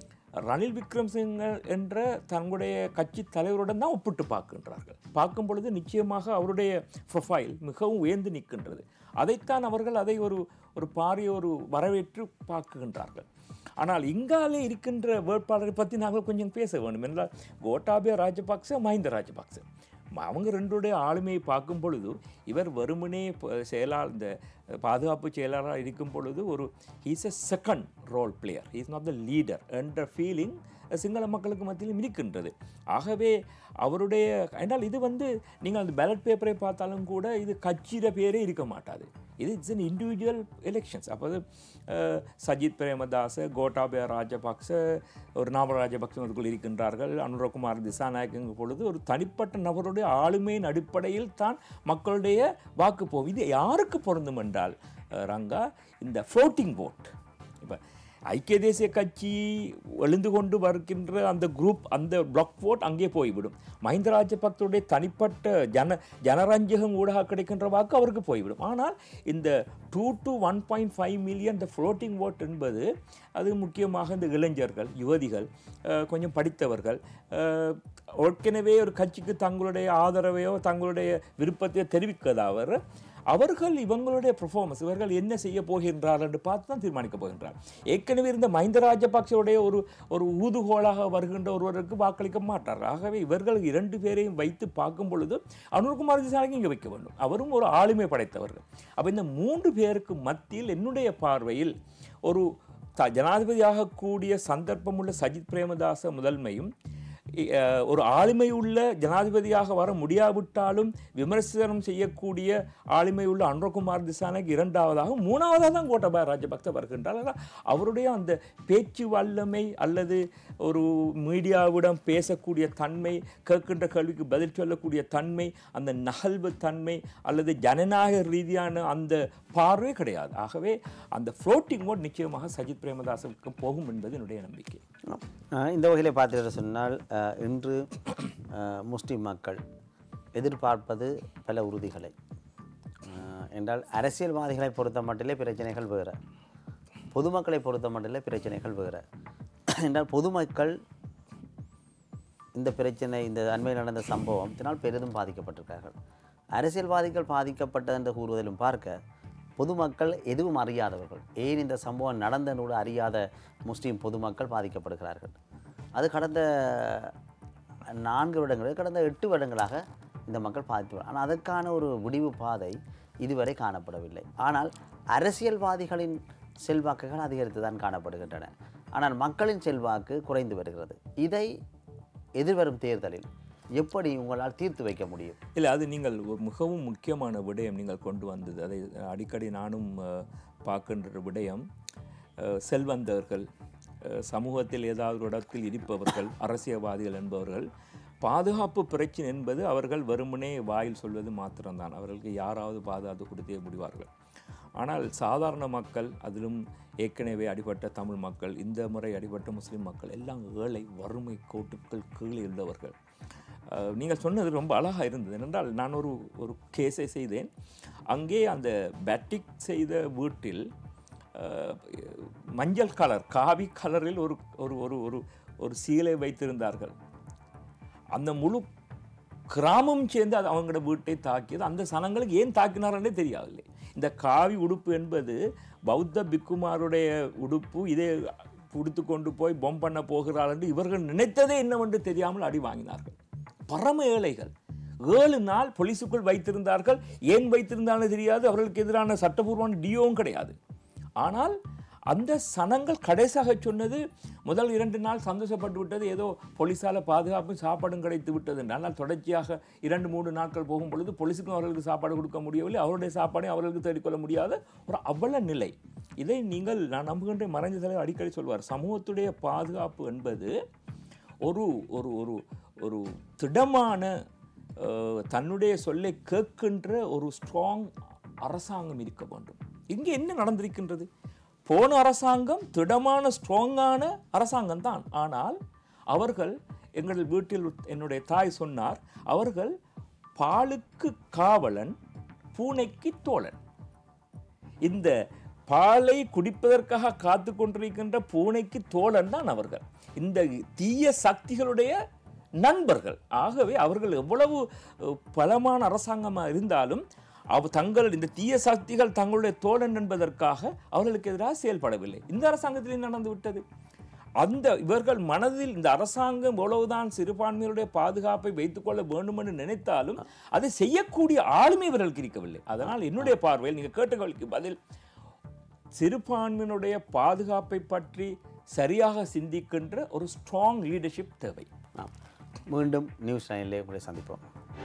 ரணில் விக்ரம்சிங்க என்ற தங்களுடைய கட்சி தலைவருடன் தான் ஒப்பிட்டு பார்க்கின்றார்கள் பார்க்கும் பொழுது நிச்சயமாக அவருடைய ப்ரொஃபைல் மிகவும் உயர்ந்து நிற்கின்றது அதைத்தான் அவர்கள் அதை ஒரு ஒரு பாரிய ஒரு வரவேற்று பார்க்குகின்றார்கள் ஆனால் இங்காலே இருக்கின்ற வேட்பாளரை பற்றி நாங்கள் கொஞ்சம் பேச வேண்டும் என்றால் கோட்டாபய ராஜபக்ச மஹிந்த ராஜபக்ச அவங்க ரெண்டுடைய ஆளுமையை பார்க்கும் பொழுது இவர் வெறுமனே ப- செயலாளர் இந்த பாதுகாப்பு செயலாளராக இருக்கும் பொழுது ஒரு he's a second role player he's not the leader என்ற ஃபீலிங் சிங்கள மக்களுக்கு மத்தியிலும் இருக்கின்றது ஆகவே அவருடைய என்றால் இது வந்து நீங்கள் அந்த பேலட் பேப்பரை பார்த்தாலும் கூட இது கட்சியிட பேரே இருக்க மாட்டாது இது இட்ஸ் an இண்டிவிஜுவல் எலெக்ஷன்ஸ் அப்போ அது, அஹ், சஜித் பிரேமதாச கோட்டாபய ராஜபக்ச ஒரு நாம ராஜபக்ச அதுக்குள் இருக்கின்றார்கள் அனுரகுமார் திசாநாயக்கங்க பொழுது ஒரு தனிப்பட்ட நபருடைய ஆளுமையின் அடிப்படையில் தான் மக்களுடைய வாக்கு போகும் இது யாருக்கு பொருந்தும் என்றால் அஹ், ரங்கா இந்த ஃப்ளோட்டிங் vote இப்போ ஐக்கிய தேசிய கட்சி எழுந்து கொண்டு வருகின்ற அந்த குரூப் அந்த பிளாக் vote அங்கே போய்விடும் மஹிந்த ராஜபக்தருடைய தனிப்பட்ட ஜன ஜனரஞ்சகம் ஊடாக கிடைக்கின்ற வாக்கு அவருக்கு போய்விடும் ஆனால் இந்த two to one point five million இந்த ஃப்ளோட்டிங் vote என்பது அது முக்கியமாக இந்த இளைஞர்கள் யுவதிகள் அஹ், கொஞ்சம் படித்தவர்கள் அஹ், ஏற்கனவே ஒரு கட்சிக்கு தங்களுடைய ஆதரவையோ தங்களுடைய விருப்பத்தையோ தெரிவிக்கதாவது அவர்கள் இவங்களுடைய பெர்ஃபார்மன்ஸ் இவர்கள் என்ன செய்ய போகின்றார்கள் என்று பார்த்து தான் தீர்மானிக்க போகின்றார் ஏற்கனவே இருந்த மஹிந்த ராஜபக்சவுடைய ஒரு ஒரு ஊதுகோலாக வருகின்ற ஒருவருக்கு வாக்களிக்க மாட்டார்கள் ஆகவே இவர்கள் இரண்டு பேரையும் வைத்து பார்க்கும் பொழுது அனுர்குமார் திசாலைக்கு இங்கே வைக்க வேண்டும் அவரும் ஒரு ஆளுமை படைத்தவர்கள் அப்போ இந்த மூன்று பேருக்கு மத்தியில் என்னுடைய பார்வையில் ஒரு த ஜனாதிபதியாகக்கூடிய சந்தர்ப்பமுள்ள சஜித் பிரேமதாச முதன்மையும் இ- அஹ், ஒரு ஆளுமை உள்ள ஜனாதிபதியாக வர முடியாவிட்டாலும் விமர்சனம் செய்யக்கூடிய ஆளுமை உள்ள அனுரகுமார் திசானக் இரண்டாவதாக மூணாவதாக தான் கோட்டபாய ராஜபக்ச வருகின்றார் ஆனால் அவருடைய அந்த பேச்சு வல்லமை அல்லது ஒரு மீடியாவிடம் பேசக்கூடிய தன்மை கேட்கின்ற கேள்விக்கு பதில் சொல்லக்கூடிய தன்மை அந்த நகல்வு தன்மை அல்லது ஜனநாயக ரீதியான அந்த பார்வை கிடையாது ஆகவே அந்த ஃப்ளோட்டிங் மோட் நிச்சயமாக சஜித் பிரேமதாசனுக்கு போகும் என்பது என்னுடைய நம்பிக்கை அஹ் இந்த வகையில் பார்த்தீர்கள் சொன்னால் அஹ் இன்று அஹ் முஸ்லிம் மக்கள் எதிர்பார்ப்பது பல உறுதிகளை என்றால் அரசியல்வாதிகளை பொறுத்த மட்டிலே பிரச்சனைகள் வேறு பொதுமக்களை பொறுத்த மட்டிலே பிரச்சனைகள் வேறு என்றால் பொதுமக்கள் இந்த பிரச்சனை இந்த அண்மையில் நடந்த சம்பவத்தினால் பெரிதும் பாதிக்கப்பட்டிருக்கார்கள் அரசியல்வாதிகள் பாதிக்கப்பட்டது என்று கூறுவதிலும் பார்க்க பொதுமக்கள் எதுவும் அறியாதவர்கள் ஏன் இந்த சம்பவம் நடந்தன்னு கூட அறியாத முஸ்லீம் பொதுமக்கள் பாதிக்கப்படுகிறார்கள் அது கடந்த நான்கு வருடங்கள் கடந்த எட்டு வருடங்களாக இந்த மக்கள் பாதித்து ஆனால் அதற்கான ஒரு முடிவு பாதை இதுவரை காணப்படவில்லை ஆனால் அரசியல்வாதிகளின் செல்வாக்குகள் அதிகரித்து தான் காணப்படுகின்றன ஆனால் மக்களின் செல்வாக்கு குறைந்து வருகிறது இதை எதிர்வரும் தேர்தலில் எப்படி உங்களால் தீர்த்து வைக்க முடியும் இல்லை அது நீங்கள் ஒரு மிகவும் முக்கியமான விடயம் நீங்கள் கொண்டு வந்தது அதை அடிக்கடி நானும் அஹ், பார்க்கின்ற விடயம் அஹ், செல்வந்தர்கள் அஹ், சமூகத்தில் ஏதாவது ஒரு இடத்தில் இருப்பவர்கள் அரசியல்வாதிகள் என்பவர்கள் பாதுகாப்பு பிரச்சனை என்பது அவர்கள் வெறுமனே வாயில் சொல்வது மாத்திரம்தான் அவர்களுக்கு யாராவது பாதுகாத்து கொடுத்தே முடிவார்கள் ஆனால் சாதாரண மக்கள் அதிலும் ஏற்கனவே அடிபட்ட தமிழ் மக்கள் இந்த முறை அடிபட்ட முஸ்லீம் மக்கள் எல்லாம் ஏழை வறுமை கோட்டுக்கள் கீழே உள்ளவர்கள் அஹ், நீங்கள் சொன்னது ரொம்ப அழகாக இருந்தது என்றால் நான் ஒரு ஒரு கேஸை செய்தேன் அங்கே அந்த பேட்டிக் செய்த வீட்டில் அஹ், மஞ்சள் கலர் காவி கலரில் ஒரு ஒரு ஒரு ஒரு ஒரு சீலை வைத்திருந்தார்கள் அந்த முழு கிராமம் சேர்ந்து அது அவங்களோட வீட்டை தாக்கியது அந்த சனங்களுக்கு ஏன் தாக்கினார்களே தெரியாதில்லை இந்த காவி உடுப்பு என்பது பௌத்த பிக்குமாருடைய உடுப்பு இதே உடுத்து கொண்டு போய் பொம் பண்ண போகிறாள் என்று இவர்கள் நினைத்ததே என்னவென்று தெரியாமல் அடி வாங்கினார்கள் பரம ஏழைகள் ஏழு நாள் போலீஸுக்குள் வைத்திருந்தார்கள் ஏன் வைத்திருந்தாலும் தெரியாது அவர்களுக்கு எதிரான சட்டபூர்வமான டியோவும் கிடையாது ஆனால் அந்த சனங்கள் கடைசியாக சொன்னது முதல் இரண்டு நாள் சந்தோஷப்பட்டு விட்டது ஏதோ போலீஸால் பாதுகாப்பு சாப்பாடும் கிடைத்து விட்டது என்று. ஆனால் தொடர்ச்சியாக இரண்டு மூன்று நாட்கள் போகும் பொழுது போலீஸுக்கும் அவர்களுக்கு சாப்பாடு கொடுக்க முடியவில்லை அவருடைய சாப்பாடையும் அவர்களுக்கு தேடிக்கொள்ள முடியாத ஒரு அவல நிலை இதை நீங்கள் நான் நம்புகின்ற மறைஞ்ச தலைவர் அடிக்கடி சொல்வார் சமூகத்துடைய பாதுகாப்பு என்பது ஒரு ஒரு ஒரு ஒரு திடமான அஹ், தன்னுடைய சொல்லை கேட்கின்ற ஒரு ஸ்ட்ராங் அரசாங்கம் இருக்க வேண்டும் இங்கே என்ன நடந்திருக்கின்றது போன அரசாங்கம் திடமான ஸ்ட்ராங்கான அரசாங்கம் தான் ஆனால் அவர்கள் எங்கள் வீட்டில் என்னுடைய தாய் சொன்னார் அவர்கள் பாலுக்கு காவலன் பூனைக்கு தோழன் இந்த பாலை குடிப்பதற்காக காத்து கொண்டிருக்கின்ற பூனைக்கு தோழன் தான் அவர்கள் இந்த தீய சக்திகளுடைய நண்பர்கள் ஆகவே அவர்கள் எவ்வளவு அஹ், பலமான அரசாங்கமாக இருந்தாலும் அவ தங்கள் இந்த தீய சக்திகள் தங்களுடைய தோழன் என்பதற்காக அவர்களுக்கு எதிராக செயல்படவில்லை இந்த அரசாங்கத்திலே நடந்து விட்டது அந்த இவர்கள் மனதில் இந்த அரசாங்கம் எவ்வளவுதான் சிறுபான்மையினுடைய பாதுகாப்பை வைத்துக்கொள்ள வேண்டும் என்று நினைத்தாலும் அதை செய்யக்கூடிய ஆளுமை இவர்களுக்கு இருக்கவில்லை அதனால் என்னுடைய பார்வையில் நீங்கள் கேட்ட கேள்விக்கு பதில் சிறுபான்மையினுடைய பாதுகாப்பை பற்றி சரியாக சிந்திக்கின்ற ஒரு ஸ்ட்ராங் லீடர்ஷிப் தேவை மீண்டும் நியூஸ் நைனிலே உங்களை சந்திப்போம்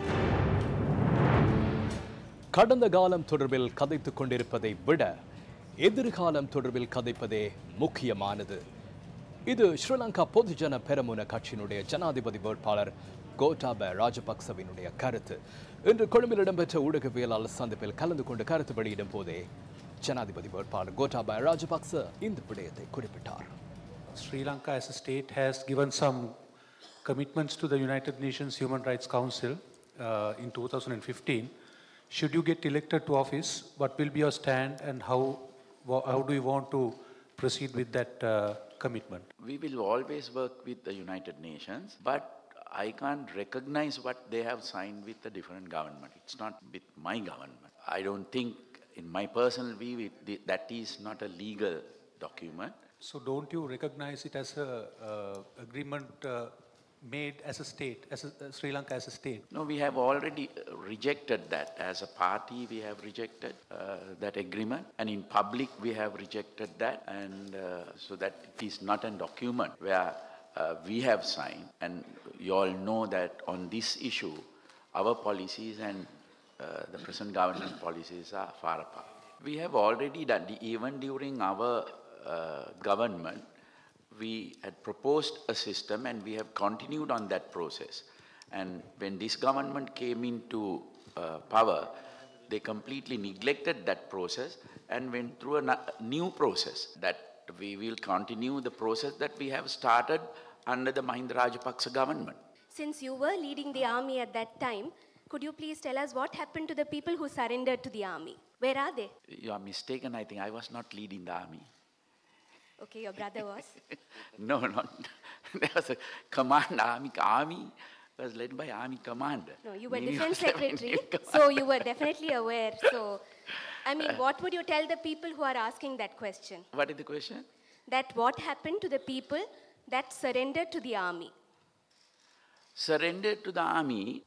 கடந்த காலம் தொடர்பில் கதைத்துக் கொண்டிருப்பதை விட எதிர்காலம் தொடர்பில் கதைப்பதே முக்கியமானது இது ஸ்ரீலங்கா பொதுஜன பெரமுன கட்சியினுடைய ஜனாதிபதி வேட்பாளர் கோட்டாபய ராஜபக்சவினுடைய கருத்து இன்று கொழும்பில் இடம்பெற்ற ஊடகவியலாளர் சந்திப்பில் கலந்து கொண்டு கருத்து வெளியிடும் போதே ஜனாதிபதி வேட்பாளர் கோட்டாபய ராஜபக்ச இந்த விடயத்தை குறிப்பிட்டார் Sri Lanka as a state has given some commitments to the United Nations Human Rights Council uh, in 2015. Should you get elected to office, what will be your stand and how, wha- how do you want to proceed with that uh, commitment? We will always work with the United Nations, but I can't recognize what they have signed with the different government. It's not with my government. I don't think, in my personal view, it, that is not a legal document. So don't you recognize it as a uh, agreement uh, made as a state, as a, uh, Sri Lanka as a state? No, we have already uh, rejected that. As a party, we have rejected uh, that agreement, and in public, we have rejected that, and uh, so that it is not a document where uh, we have signed. And you all know that on this issue, our policies and uh, the present government policies are far apart. We have already done, even during our uh, government, we had proposed a system and we have continued on that process. And when this government came into uh, power, they completely neglected that process and went through a na- new process that we will continue the process that we have started under the Mahinda Rajapaksa government. Since you were leading the army at that time, could you please tell us what happened to the people who surrendered to the army? Where are they? You are mistaken, I think. I was not leading the army. Okay, your brother was. No, not. there was a command army. Army was led by army commander. No, you were Navy defense was led by secretary, Navy commander. so you were definitely aware. So, I mean, what would you tell the people who are asking that question? What is the question? That what happened to the people that surrendered to the army? surrendered to the army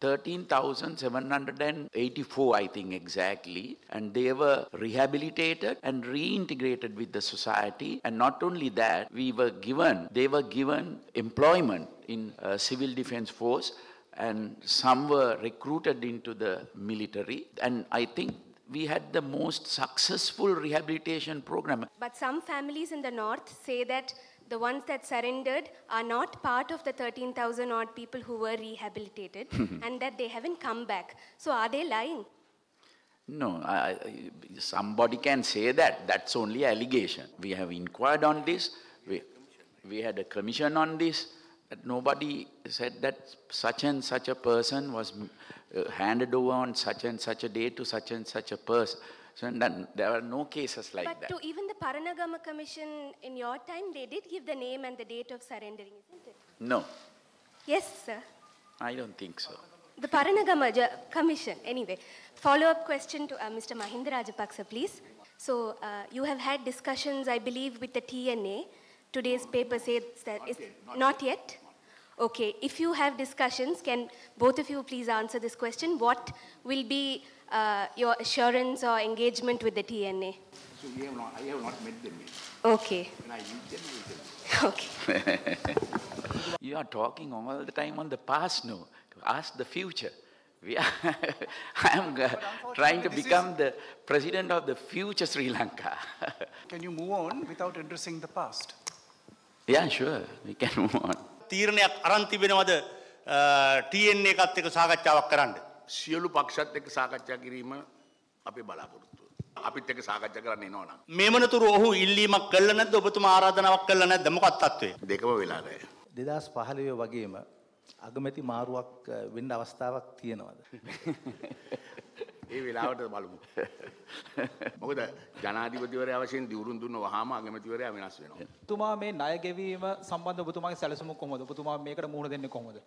13,784, I think exactly, and they were rehabilitated and reintegrated with the society. And not only that, we were given, they were given employment in uh, civil defense force, and some were recruited into the military. And I think we had the most successful rehabilitation program. But some families in the north say that the ones that surrendered are not part of the 13,000 odd people who were rehabilitated and that they haven't come back. So are they lying? No, I, I- somebody can say that. That's only allegation. We have inquired on this. We, we had a commission on this. But nobody said that such and such a person was uh, handed over on such and such a day to such and such a person. So then there are no cases like but that. to even the Paranagama Commission in your time, they did give the name and the date of surrendering, isn't it? No, Yes, sir. I don't think so. The Paranagama Ja- Commission. Anyway, follow-up question to uh, Mr. Mahinda Rajapaksa, please. So uh, you have had discussions, I believe, with the TNA. Today's paper says that is not yet. Okay. If you have discussions, can both of you please answer this question? What will be uh, your assurance or engagement with the TNA? So we have not, I have not met them yet. Okay. When I meet them, I will tell you. Okay. you are talking all the time on the past now. Ask the future. We are I am uh, trying to this is- become the president of the future Sri Lanka. Can you move on without addressing the past? yeah, sure. We can move on. තීරණයක් අරන් තිබෙනවද TN එකත් එක්ක සාකච්ඡාවක් කරන්න. සියලු පක්ෂත් එක්ක සාකච්ඡා කිරීම අපේ බලාපොරොත්තුව. අපිත් එක්ක සාකච්ඡා කරන්න එනවනම්. මේමනතුරු ඔහු ඉල්ලීමක් කළ නැද්ද ඔබතුමා ආරාධනාවක් කළ නැද්ද මොකක්ද තත්ත්වය? දෙකම වෙලා නැහැ. දෙදස් පහළය වගේම අගමැති මාරුවක් අ, වෙන්න අවස්ථාවක් තියෙනවද. ඒ වෙලාවට බලමු. මොකද ජනාධිපතිවරයා වශයෙන් දිවුරුම් දුන්න වහාම අගමැතිවරයා වෙනස් වෙනවා. තුමා මේ ණය ගෙවීම සම්බන්ධ ඔබතුමාගේ සැලසුම කොහොමද? ඔබතුමා මේකට මුහුණ දෙන්නේ කොහොමද?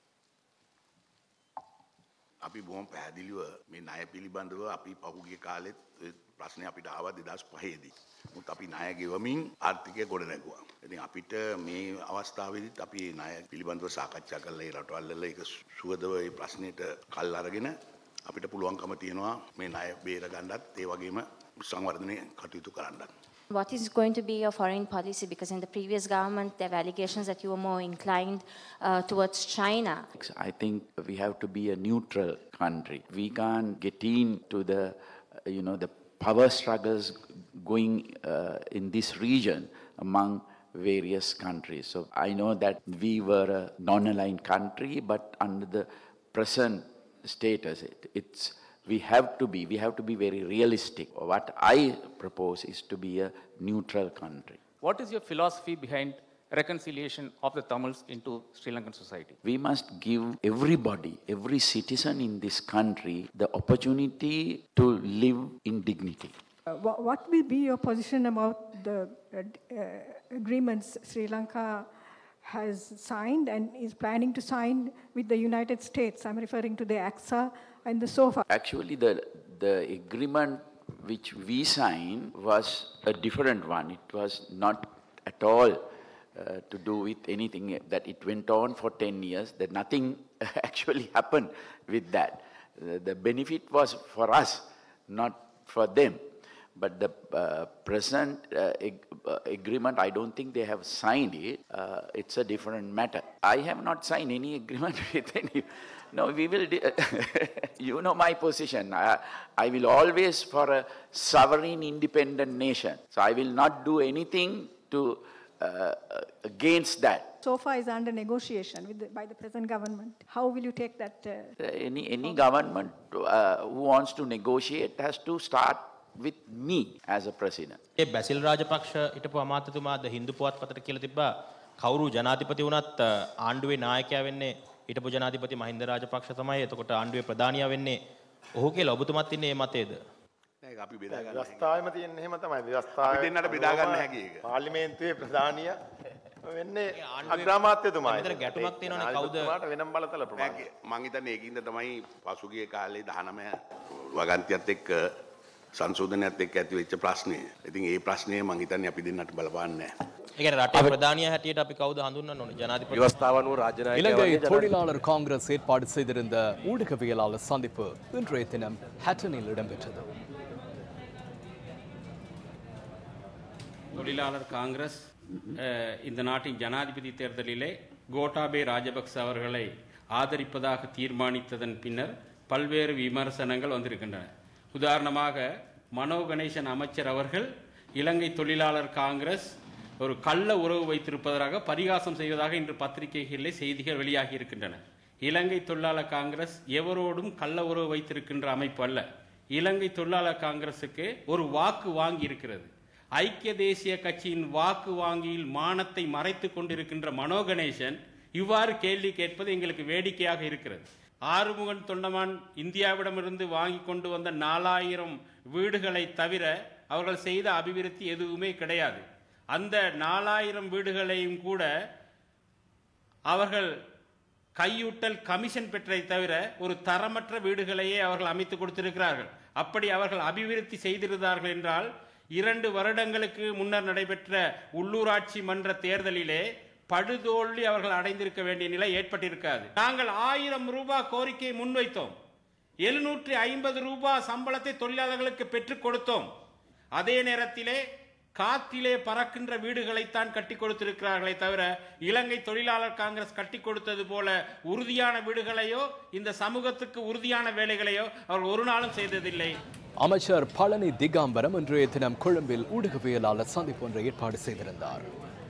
අපි බොහොම පැහැදිලිව මේ ණය පිළිබඳව අපි පහුගිය කාලෙත් ඔය ප්‍රශ්නේ අපිට ආවා 2005 දී. මුත් අපි ණය ගෙවමින් ආර්ථිකය ගොඩනැගුවා. ඉතින් අපිට මේ අවස්ථාවේදීත් අපි ණය පිළිබඳව සාකච්ඡා කරලා ඒ රටවල් වල ඒක සුවදව ඒ ප්‍රශ්නෙට කල් අරගෙන අපිට පුළුවන්කම තියෙනවා මේ ණය බේර ගන්නත් ඒ වගේම සංවර්ධනය කටයුතු කරන්නත්. What is going to be your foreign policy? Because in the previous government, there were allegations that you were more inclined uh, towards China. I think we have to be a neutral country. We can't get into the, uh, you know, the power struggles going uh, in this region among various countries. So I know that we were a non-aligned country, but under the present status, it, it's we have to be we have to be very realistic. What I propose is to be a neutral country. What is your philosophy behind reconciliation of the Tamils into Sri Lankan society? We must give everybody, every citizen in this country, the opportunity to live in dignity. Uh, wha- What will be your position about the uh, d- uh, agreements Sri Lanka has signed and is planning to sign with the United States? I'm referring to the AXA and the SOFA. Actually, the, the agreement which we signed was a different one. It was not at all uh, to do with anything that it went on for 10 years, that nothing actually happened with that. The, the benefit was for us, not for them. But the uh, present uh, ag- uh, agreement, I don't think they have signed it. Uh, it's a different matter. I have not signed any agreement with any. No, we will. De- you know my position. I, I will always for a sovereign, independent nation. So I will not do anything to uh, against that. SOFA is under negotiation with the, by the present government. How will you take that? Uh, Any any government uh, who wants to negotiate has to start with me as a president. ඒ බැසිල් රාජපක්ෂ හිටපු අමාත්‍යතුමාද හින්දු පුවත්පතට කියලා තිබ්බා කවුරු ජනාධිපති වුණත් අ, ආණ්ඩුවේ නායකයා වෙන්නේ හිටපු ජනාධිපති මහින්ද රාජපක්ෂ තමයි. එතකොට ආණ්ඩුවේ ප්‍රධානියා වෙන්නේ ඔහු කියලා ඔබතුමත් ඉන්නේ මේ මතයේද? ඒක අපි බෙදා ගන්න ව්‍යවස්ථාවම තියෙන එහෙම තමයි ව්‍යවස්ථාව අපි දෙන්නට බෙදා ගන්න හැකි ඒක. පාර්ලිමේන්තුවේ ප්‍රධානිය වෙන්නේ අග්‍රාමාත්‍යතුමා මෙතන ගැටුමක් තියෙනවනේ කවුද නායකතුමාට වෙනම බලතල ප්‍රමාණය මං හිතන්නේ ඒකින්ද තමයි පසුගිය කාලේ 19 වගන්තියත් එක්ක සංශෝධනයත් එක්ක ඇති වෙච්ච ප්‍රශ්නය. ඉතින් ඒ ප්‍රශ්නය මං හිතන්නේ අපි දෙන්නට බලපාන්නේ නැහැ. ඒ කියන්නේ රටේ ප්‍රධානියා හැටියට අපි කවුද හඳුන්වන්න ඕනේ ජනාධිපති விவஸ்தாவனூர் ராஜநாயக இலங்கை வகைய தொழிலாளர் காங்கிரஸ் ஏற்பாடு செய்திருந்த ஊடகவியலாளர் சந்திப்பு இன்றைய தினம் ஹேட்டனில் இடம்பெற்றது தொழிலாளர் காங்கிரஸ் அஹ், இந்த நாட்டின் ஜனாதிபதி தேர்தலிலே கோட்டாபே ராஜபக்ச அவர்களை ஆதரிப்பதாக தீர்மானித்ததன் பின்னர் பல்வேறு விமர்சனங்கள் வந்திருக்கின்றன உதாரணமாக மனோ கணேசன் அமைச்சர் அவர்கள் இலங்கை தொழிலாளர் காங்கிரஸ் ஒரு கள்ள உறவு வைத்திருப்பதாக பரிகாசம் செய்வதாக இன்று பத்திரிகைகளிலே செய்திகள் வெளியாகி இருக்கின்றன இலங்கை தொழிலாளர் காங்கிரஸ் எவரோடும் கள்ள உறவு வைத்திருக்கின்ற அமைப்பு அல்ல இலங்கை தொழிலாளர் காங்கிரசுக்கு ஒரு வாக்கு வாங்கி இருக்கிறது ஐக்கிய தேசிய கட்சியின் வாக்கு வாங்கியில் மானத்தை மறைத்து கொண்டிருக்கின்ற மனோ கணேசன் இவ்வாறு கேள்வி கேட்பது எங்களுக்கு வேடிக்கையாக இருக்கிறது ஆறுமுகன் தொண்டமான் இந்தியாவிடமிருந்து வாங்கி கொண்டு வந்த நாலாயிரம் வீடுகளை தவிர அவர்கள் செய்த அபிவிருத்தி எதுவுமே கிடையாது அந்த நாலாயிரம் வீடுகளையும் கூட அவர்கள் கையூட்டல் கமிஷன் பெற்றதை தவிர ஒரு தரமற்ற வீடுகளையே அவர்கள் அமைத்து கொடுத்திருக்கிறார்கள் அப்படி அவர்கள் அபிவிருத்தி செய்திருந்தார்கள் என்றால் இரண்டு வருடங்களுக்கு முன்னர் நடைபெற்ற உள்ளூராட்சி மன்ற தேர்தலிலே படுதோல்வி அவர்கள் அடைந்திருக்க வேண்டிய நிலை ஏற்பட்டிருக்காது நாங்கள் ஆயிரம் ரூபாய் கோரிக்கையை முன்வைத்தோம் எழுநூற்றி ஐம்பது ரூபாய் சம்பளத்தை தொழிலாளர்களுக்கு பெற்றுக் கொடுத்தோம் அதே நேரத்திலே காத்திலே பறக்கின்ற வீடுகளைத்தான் கட்டி கொடுத்திருக்கிறார்களே தவிர இலங்கை தொழிலாளர் காங்கிரஸ் கட்டி கொடுத்தது போல உறுதியான வீடுகளையோ இந்த சமூகத்துக்கு உறுதியான வேலைகளையோ அவர் ஒரு நாளும் செய்ததில்லை அமைச்சர் பழனி திகாம்பரம் இன்றைய தினம் கொழும்பில் ஊடகவியலாளர் சந்திப்பு ஒன்றை ஏற்பாடு செய்திருந்தார்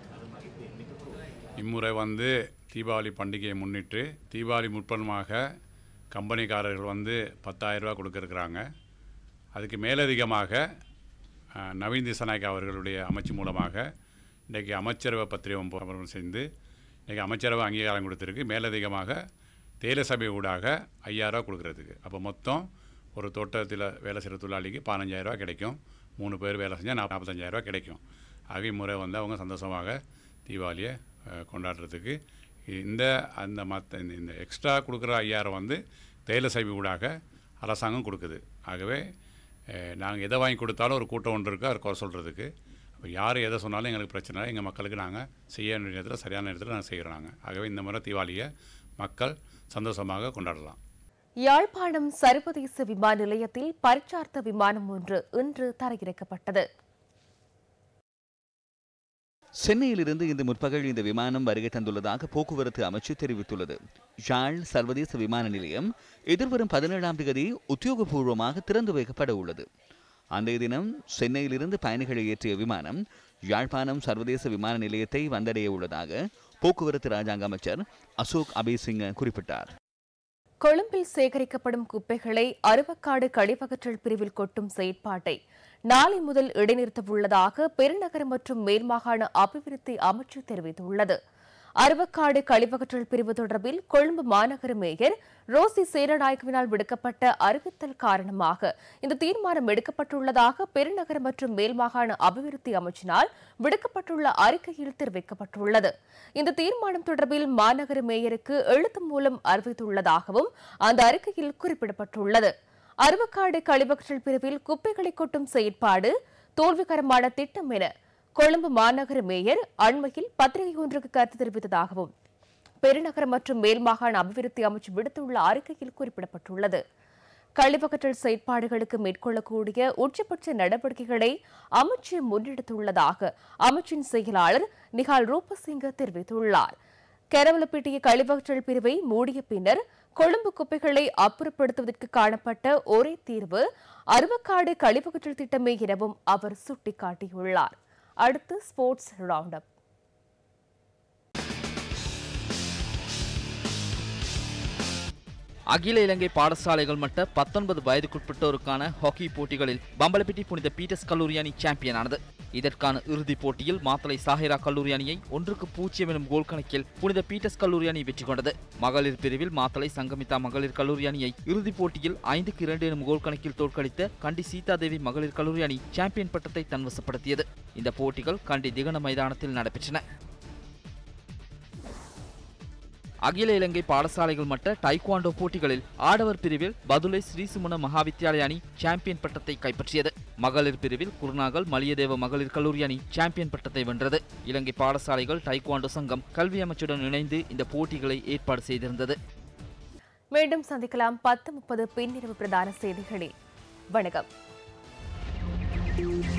இம்முறை வந்து தீபாவளி பண்டிகையை முன்னிட்டு தீபாவளி முற்பணமாக கம்பெனிக்காரர்கள் வந்து பத்தாயிரம் ரூபா கொடுக்கறக்குறாங்க அதுக்கு மேலதிகமாக அஹ், நவீன் திசநாயக் அவர்களுடைய அமைச்சு மூலமாக இன்றைக்கி அமைச்சரவை பத்திரிகை போராட்டம் செய்து இன்றைக்கி அமைச்சரவை அங்கீகாரம் கொடுத்துருக்கு மேலதிகமாக தேயிலை சபை ஊடாக ஐயாயிரரூவா கொடுக்குறதுக்கு அப்போ மொத்தம் ஒரு தோட்டத்தில் வேலை செய்கிற தொழிலாளிக்கு பதினஞ்சாயிரரூவா கிடைக்கும் மூணு பேர் வேலை செஞ்சால் நாற்பத்தஞ்சாயிரரூவா கிடைக்கும் ஆக இம்முறை வந்து அவங்க சந்தோஷமாக தீபாவளியை அஹ், கொண்டாடுறதுக்கு இந்த அந்த மற்ற இந்த- இந்த எக்ஸ்ட்ரா கொடுக்குற ஐயாயிரம் வந்து தேயிலை சபை ஊடாக அரசாங்கம் கொடுக்குது ஆகவே நாங்கள் எதை வாங்கி கொடுத்தாலும் ஒரு கூட்டம் ஒன்று இருக்குது அதை குறை சொல்கிறதுக்கு அப்போ யார் எதை சொன்னாலும் எங்களுக்கு பிரச்சனை இல்லை எங்கள் மக்களுக்கு நாங்கள் செய்ய வேண்டிய நேரத்தில் சரியான நேரத்தில் நாங்கள் செய்கிறோம் நாங்கள் ஆகவே இந்த முறை தீபாவளியை மக்கள் சந்தோஷமாக கொண்டாடலாம் யாழ்ப்பாணம் சர்வதேச விமான நிலையத்தில் பரீட்சார்த்த விமானம் ஒன்று இன்று தரையிறக்கப்பட்டது சென்னையிலிருந்து இன்று முற்பகல் இந்த விமானம் வருகை தந்துள்ளதாக போக்குவரத்து அமைச்சு தெரிவித்துள்ளது யாழ் சர்வதேச விமான நிலையம் எதிர்வரும் பதினேழாம் தேதி உத்தியோகபூர்வமாக திறந்து வைக்கப்பட உள்ளது அன்றைய தினம் சென்னையிலிருந்து பயணிகளை ஏற்றிய விமானம் யாழ்ப்பாணம் சர்வதேச விமான நிலையத்தை வந்தடைய உள்ளதாக போக்குவரத்து ராஜாங்க அமைச்சர் அசோக் அபேசிங்க குறிப்பிட்டார் கொழும்பில் சேகரிக்கப்படும் குப்பைகளை அருவக்காடு கழிவகற்றல் பிரிவில் கொட்டும் செயற்பாட்டை நாளை முதல் இடைநிறுத்தவுள்ளதாக பெருநகர மற்றும் மேல்மாகாண அபிவிருத்தி அமைச்சு தெரிவித்துள்ளது அருவக்காடு கழிவகற்றல் பிரிவு தொடர்பில் கொழும்பு மாநகர மேயர் ரோசி சேரநாயக்கவினால் விடுக்கப்பட்ட அறிவித்தல் காரணமாக இந்த தீர்மானம் எடுக்கப்பட்டுள்ளதாக பெருநகர மற்றும் மேல்மாகாண அபிவிருத்தி அமைச்சினால் விடுக்கப்பட்டுள்ள அறிக்கையில் தெரிவிக்கப்பட்டுள்ளது இந்த தீர்மானம் தொடர்பில் மாநகர மேயருக்கு எழுத்து மூலம் அறிவித்துள்ளதாகவும் அந்த அறிக்கையில் குறிப்பிடப்பட்டுள்ளது அருவக்காடு கழிவகற்றல் பிரிவில் குப்பைகளை கொட்டும் செயற்பாடு தோல்விகரமான திட்டம் என கொழும்பு மாநகர மேயர் அண்மையில் பத்திரிகை ஒன்றுக்கு கருத்து தெரிவித்ததாகவும் பெருநகர மற்றும் மேல்மாகாண அபிவிருத்தி அமைச்சு விடுத்துள்ள அறிக்கையில் குறிப்பிடப்பட்டுள்ளது கழிவகற்றல் செயற்பாடுகளுக்கு மேற்கொள்ளக்கூடிய உச்சபட்ச நடவடிக்கைகளை அமைச்சு முன்னெடுத்துள்ளதாக அமைச்சின் செயலாளர் நிகால் ரூபசிங்க தெரிவித்துள்ளார் கேரவலப்பேட்டிய கழிவகற்றல் பிரிவை மூடிய பின்னர் கொழும்பு குப்பைகளை அப்புறப்படுத்துவதற்கு காணப்பட்ட ஒரே தீர்வு அருவக்காடு கழிவகற்றல் திட்டமே எனவும் அவர் சுட்டிக்காட்டியுள்ளார் அடுத்து ஸ்போர்ட்ஸ் ரவுண்ட் அப் அகில இலங்கை பாடசாலைகள் மட்ட பத்தொன்பது வயதுக்குட்பட்டோருக்கான ஹாக்கி போட்டிகளில் பம்பலப்பிட்டி புனித பீட்டர்ஸ் கல்லூரி அணி சாம்பியன் ஆனது இதற்கான இறுதிப் போட்டியில் மாத்தளை சாஹிரா கல்லூரி அணியை ஒன்றுக்கு பூஜ்ஜியம் எனும் கோல் கணக்கில் புனித பீட்டர்ஸ் கல்லூரி அணி வெற்றி கொண்டது மகளிர் பிரிவில் மாத்தளை சங்கமிதா மகளிர் கல்லூரி அணியை இறுதிப் போட்டியில் ஐந்துக்கு இரண்டு எனும் கோல் கணக்கில் தோற்கடித்த கண்டி சீதாதேவி மகளிர் கல்லூரி அணி சாம்பியன் பட்டத்தை தன்வசப்படுத்தியது இந்த போட்டிகள் கண்டி திகன மைதானத்தில் நடைபெற்றன அகில இலங்கை பாடசாலைகள் மட்ட டைக்வாண்டோ போட்டிகளில் ஆடவர் பிரிவில் பதுளை ஸ்ரீசுமண மகாவித்யாலய அணி சாம்பியன் பட்டத்தை கைப்பற்றியது மகளிர் பிரிவில் குருநாகல் மலியதேவ மகளிர் கல்லூரி அணி சாம்பியன் பட்டத்தை வென்றது இலங்கை பாடசாலைகள் டைக்வாண்டோ சங்கம் கல்வி அமைச்சுடன் இணைந்து இந்த போட்டிகளை ஏற்பாடு செய்திருந்தது மீண்டும் சந்திக்கலாம் பத்து முப்பது பின்னிரவு பிரதான செய்திகளில் வணக்கம்